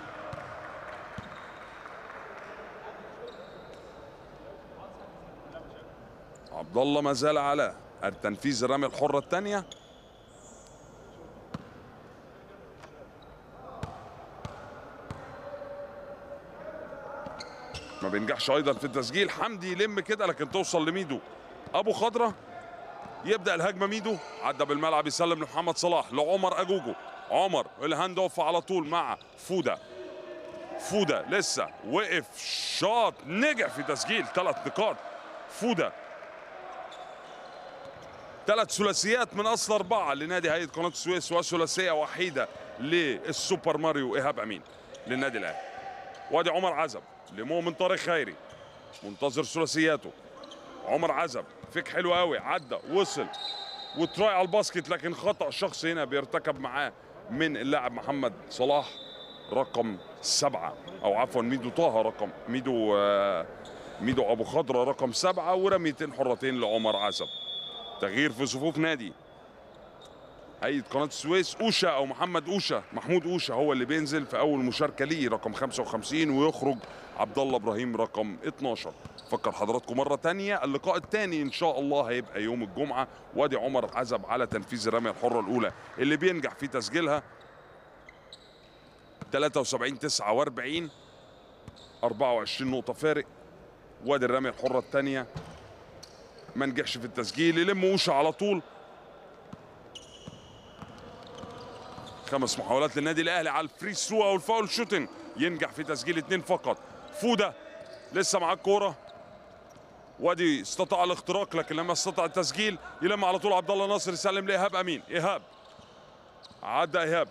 Speaker 1: عبد الله ما زال على تنفيذ الرميه الحره الثانيه ما بينجحش ايضا في التسجيل حمدي يلم كده لكن توصل لميدو ابو خضره يبدا الهجمه ميدو عدى بالملعب يسلم لمحمد صلاح لعمر اجوجو عمر الهاند اوف على طول مع فوده فوده لسه وقف شاط نجح في تسجيل ثلاث نقاط فوده ثلاث ثلاثيات من اصل اربعه لنادي هيئه قناه السويس وثلاثيه وحيده للسوبر ماريو ايهاب امين للنادي الاهلي وادي عمر عزب لمؤمن طارق خيري منتظر ثلاثياته عمر عزب فيك حلو قوي عدى وصل وتراي على الباسكت لكن خطا شخصي هنا بيرتكب معاه من اللاعب محمد صلاح رقم سبعة او عفوا ميدو طه رقم ميدو آه، ميدو ابو خضره رقم سبعة ورميتين حرتين لعمر عزب تغيير في صفوف نادي هيئه قناه السويس اوشا او محمد اوشا محمود اوشا هو اللي بينزل في اول مشاركه ليه رقم 55 ويخرج عبد الله ابراهيم رقم 12 فكر حضراتكم مره تانية اللقاء الثاني ان شاء الله هيبقى يوم الجمعه وادي عمر عزب على تنفيذ الرميه الحره الاولى اللي بينجح في تسجيلها 73 49 24 نقطه فارق وادي الرميه الحره الثانيه ما نجحش في التسجيل يلم اوشا على طول خمس محاولات للنادي الاهلي على الفري ثرو او الفاول شوتنج ينجح في تسجيل اثنين فقط فوده لسه معاه الكوره وادي استطاع الاختراق لكن لما استطاع التسجيل يلم على طول عبد الله ناصر يسلم لايهاب امين ايهاب عدى ايهاب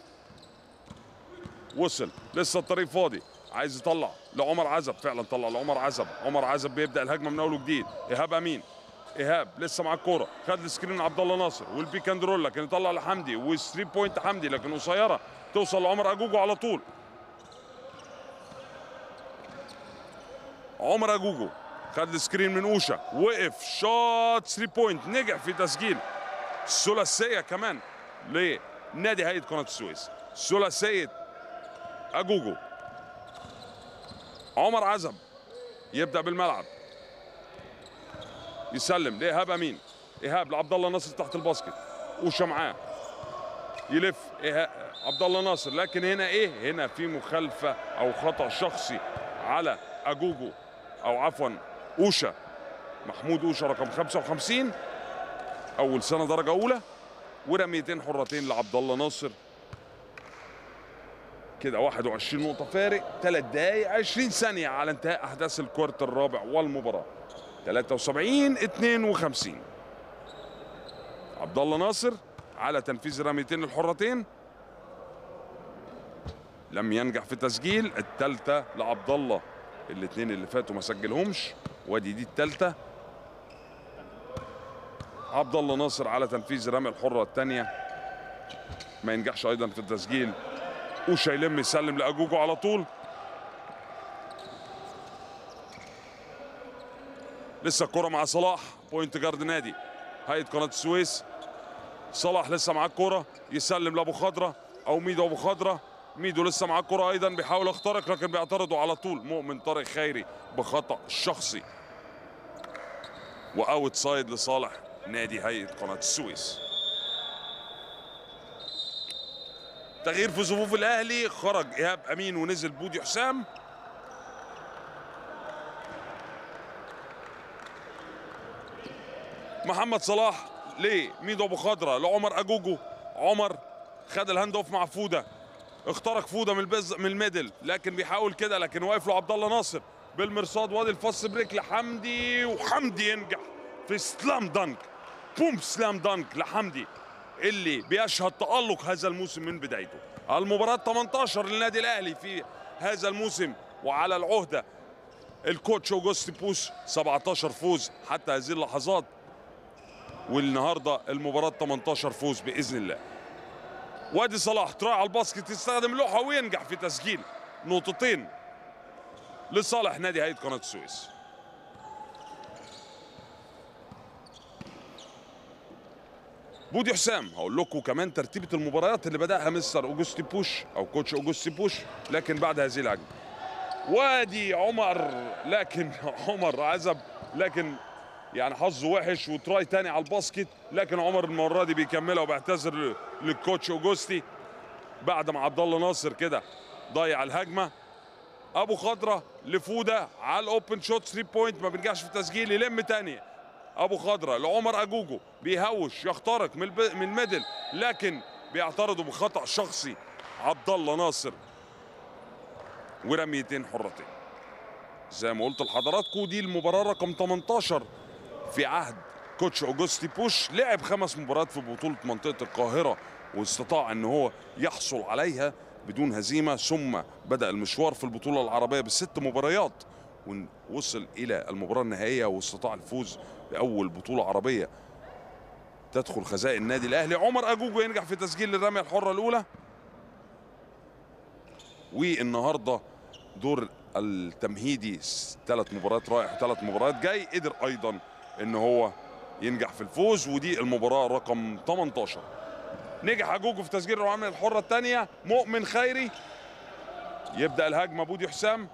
Speaker 1: وصل لسه الطريق فاضي عايز يطلع لعمر عزب فعلا طلع لعمر عزب عمر عزب بيبدا الهجمه من اول وجديد ايهاب امين ايهاب لسه مع الكوره خد السكرين عبد الله ناصر والبيك اند رول لكن يطلع لحمدي والثري بوينت حمدي لكن قصيره توصل لعمر اجوجو على طول عمر اجوجو خد السكرين من اوشا وقف شوت 3 بوينت نجح في تسجيل ثلاثيه كمان لنادي هيئه قناه السويس ثلاثيه اجوجو عمر عزم يبدا بالملعب يسلم لايهاب امين ايهاب لعبد الله ناصر تحت الباسكت اوشا معاه يلف إيهاب عبد الله ناصر لكن هنا ايه هنا في مخالفه او خطا شخصي على اجوجو او عفوا اوشا محمود اوشا رقم 55 اول سنه درجه اولى ورميتين حرتين لعبد الله ناصر كده 21 نقطة فارق 3 دقايق 20 ثانية على انتهاء أحداث الكوارت الرابع والمباراة 73 52 عبد الله ناصر على تنفيذ الرميتين الحرتين لم ينجح في تسجيل الثالثة لعبد الله الاثنين اللي فاتوا ما سجلهمش وادي دي الثالثة عبد الله ناصر على تنفيذ الرمية الحرة الثانية ما ينجحش ايضا في التسجيل اوشا يلم يسلم لاجوجو على طول لسه الكرة مع صلاح بوينت جارد نادي هيئة قناة السويس صلاح لسه معاه الكرة يسلم لأبو خضرة أو ميدو أبو خضرة ميدو لسه معاه الكرة أيضا بيحاول يخترق لكن بيعترضوا على طول مؤمن طارق خيري بخطأ شخصي وأوت سايد لصالح نادي هيئة قناة السويس تغيير في صفوف الأهلي خرج إيهاب أمين ونزل بودي حسام محمد صلاح لميدو ابو خضره لعمر اجوجو عمر خد الهاند اوف مع فوده اخترق فوده من البز من الميدل لكن بيحاول كده لكن واقف له عبد الله ناصر بالمرصاد وادي الفص بريك لحمدي وحمدي ينجح في سلام دانك بوم سلام دانك لحمدي اللي بيشهد تألق هذا الموسم من بدايته المباراة 18 للنادي الأهلي في هذا الموسم وعلى العهدة الكوتش اوجوستي بوش 17 فوز حتى هذه اللحظات والنهارده المباراة 18 فوز بإذن الله وادي صلاح تراعي على الباسكت يستخدم لوحة وينجح في تسجيل نقطتين لصالح نادي هيئة قناة السويس بودي حسام هقول لكم كمان ترتيبة المباريات اللي بدأها مستر أوجوستي بوش أو كوتش أوجوستي بوش لكن بعد هذه الهجمة وادي عمر لكن عمر عزب لكن يعني حظه وحش وتراي تاني على الباسكت لكن عمر المره دي بيكملها وبيعتذر للكوتش اوجوستي بعد ما عبد الله ناصر كده ضيع الهجمه ابو خضره لفوده على الاوبن شوت 3 بوينت ما بيرجعش في التسجيل يلم تاني ابو خضره لعمر اجوجو بيهوش يخترق من الب... من الميدل لكن بيعترضوا بخطا شخصي عبد الله ناصر ورميتين حرتين زي ما قلت لحضراتكم دي المباراه رقم 18 في عهد كوتش اوجوستي بوش لعب خمس مباريات في بطوله منطقه القاهره واستطاع ان هو يحصل عليها بدون هزيمه ثم بدا المشوار في البطوله العربيه بست مباريات ووصل الى المباراه النهائيه واستطاع الفوز باول بطوله عربيه تدخل خزائن النادي الاهلي عمر اجوجو ينجح في تسجيل الرميه الحره الاولى والنهارده دور التمهيدي ثلاث مباريات رايح وثلاث مباريات جاي قدر ايضا ان هو ينجح في الفوز ودي المباراه رقم 18 نجح اجوجو في تسجيل الرميه الحره الثانيه مؤمن خيري يبدا الهجمه بودي حسام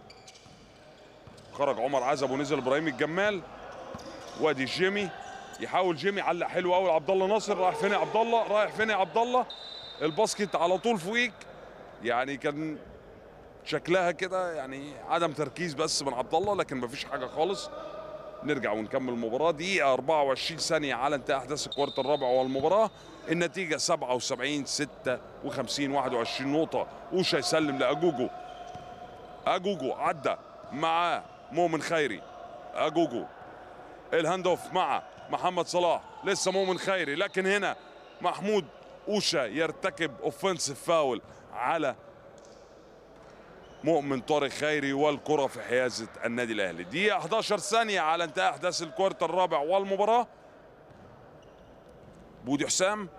Speaker 1: خرج عمر عزب ونزل ابراهيم الجمال وادي جيمي يحاول جيمي علق حلو قوي عبد الله ناصر رايح فين يا عبد الله رايح فين يا عبد الله الباسكت على طول فوقيك يعني كان شكلها كده يعني عدم تركيز بس من عبد الله لكن مفيش حاجه خالص نرجع ونكمل المباراة دقيقة 24 ثانية على انتهاء أحداث الكوارت الرابع والمباراة النتيجة 77 56 21 نقطة وش يسلم لأجوجو أجوجو عدى مع مؤمن خيري أجوجو الهاند اوف مع محمد صلاح لسه مؤمن خيري لكن هنا محمود أوشا يرتكب اوفنسيف فاول على مؤمن طارق خيري والكرة في حيازة النادي الأهلي دقيقة 11 ثانية على انتهاء أحداث الكوارت الرابع والمباراة بودي حسام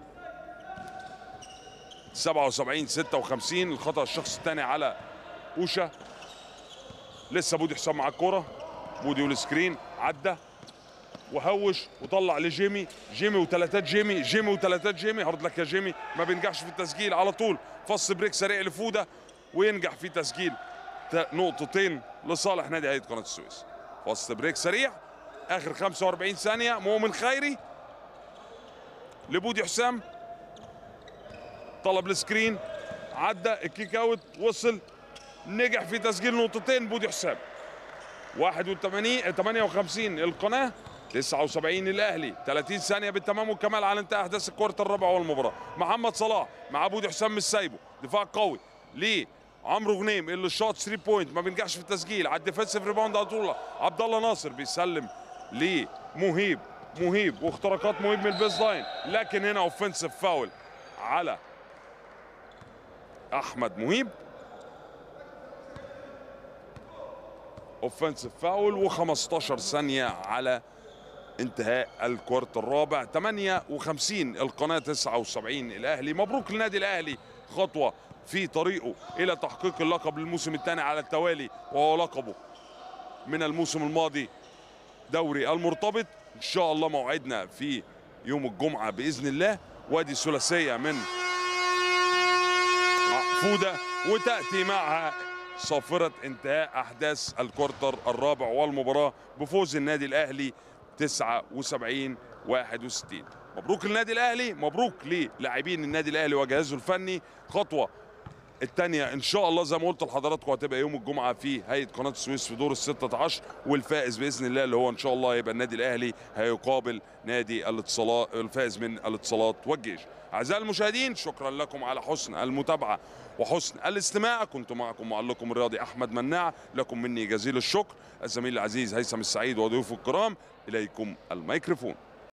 Speaker 1: 77 56 الخطأ الشخص الثاني على أوشا لسه بودي حسام مع الكرة بودي والسكرين عدى وهوش وطلع لجيمي جيمي وثلاثات جيمي جيمي وثلاثات جيمي هارد لك يا جيمي ما بينجحش في التسجيل على طول فص بريك سريع لفوده وينجح في تسجيل نقطتين لصالح نادي هيئه قناه السويس فاست بريك سريع اخر 45 ثانيه مؤمن خيري لبودي حسام طلب السكرين عدى الكيك اوت وصل نجح في تسجيل نقطتين بودي حسام 81 58 القناه 79 الاهلي 30 ثانيه بالتمام والكمال على انتهاء احداث الكوارت الرابع والمباراه محمد صلاح مع بودي حسام مش سايبه دفاع قوي ليه عمرو غنيم اللي شاط 3 بوينت ما بينجحش في التسجيل على الديفensive ريباوند على طول عبد الله ناصر بيسلم لمهيب مهيب واختراقات مهيب من البيز لاين لكن هنا اوفنسيف فاول على احمد مهيب اوفنسيف فاول و15 ثانيه على انتهاء الكوارت الرابع 58 القناه 79 الاهلي مبروك للنادي الاهلي خطوه في طريقه الى تحقيق اللقب للموسم الثاني على التوالي وهو لقبه من الموسم الماضي دوري المرتبط ان شاء الله موعدنا في يوم الجمعه باذن الله وادي الثلاثيه من فودة وتأتي معها صافرة انتهاء أحداث الكورتر الرابع والمباراة بفوز النادي الأهلي 79 61 مبروك للنادي الأهلي مبروك للاعبين النادي الأهلي وجهازه الفني خطوة الثانية إن شاء الله زي ما قلت لحضراتكم هتبقى يوم الجمعة في هيئة قناة السويس في دور ال 16 والفائز بإذن الله اللي هو إن شاء الله يبقى النادي الأهلي هيقابل نادي الاتصالات الفائز من الاتصالات والجيش. أعزائي المشاهدين شكرا لكم على حسن المتابعة وحسن الاستماع كنت معكم معلقكم الرياضي أحمد مناع لكم مني جزيل الشكر الزميل العزيز هيثم السعيد وضيوفه الكرام إليكم الميكروفون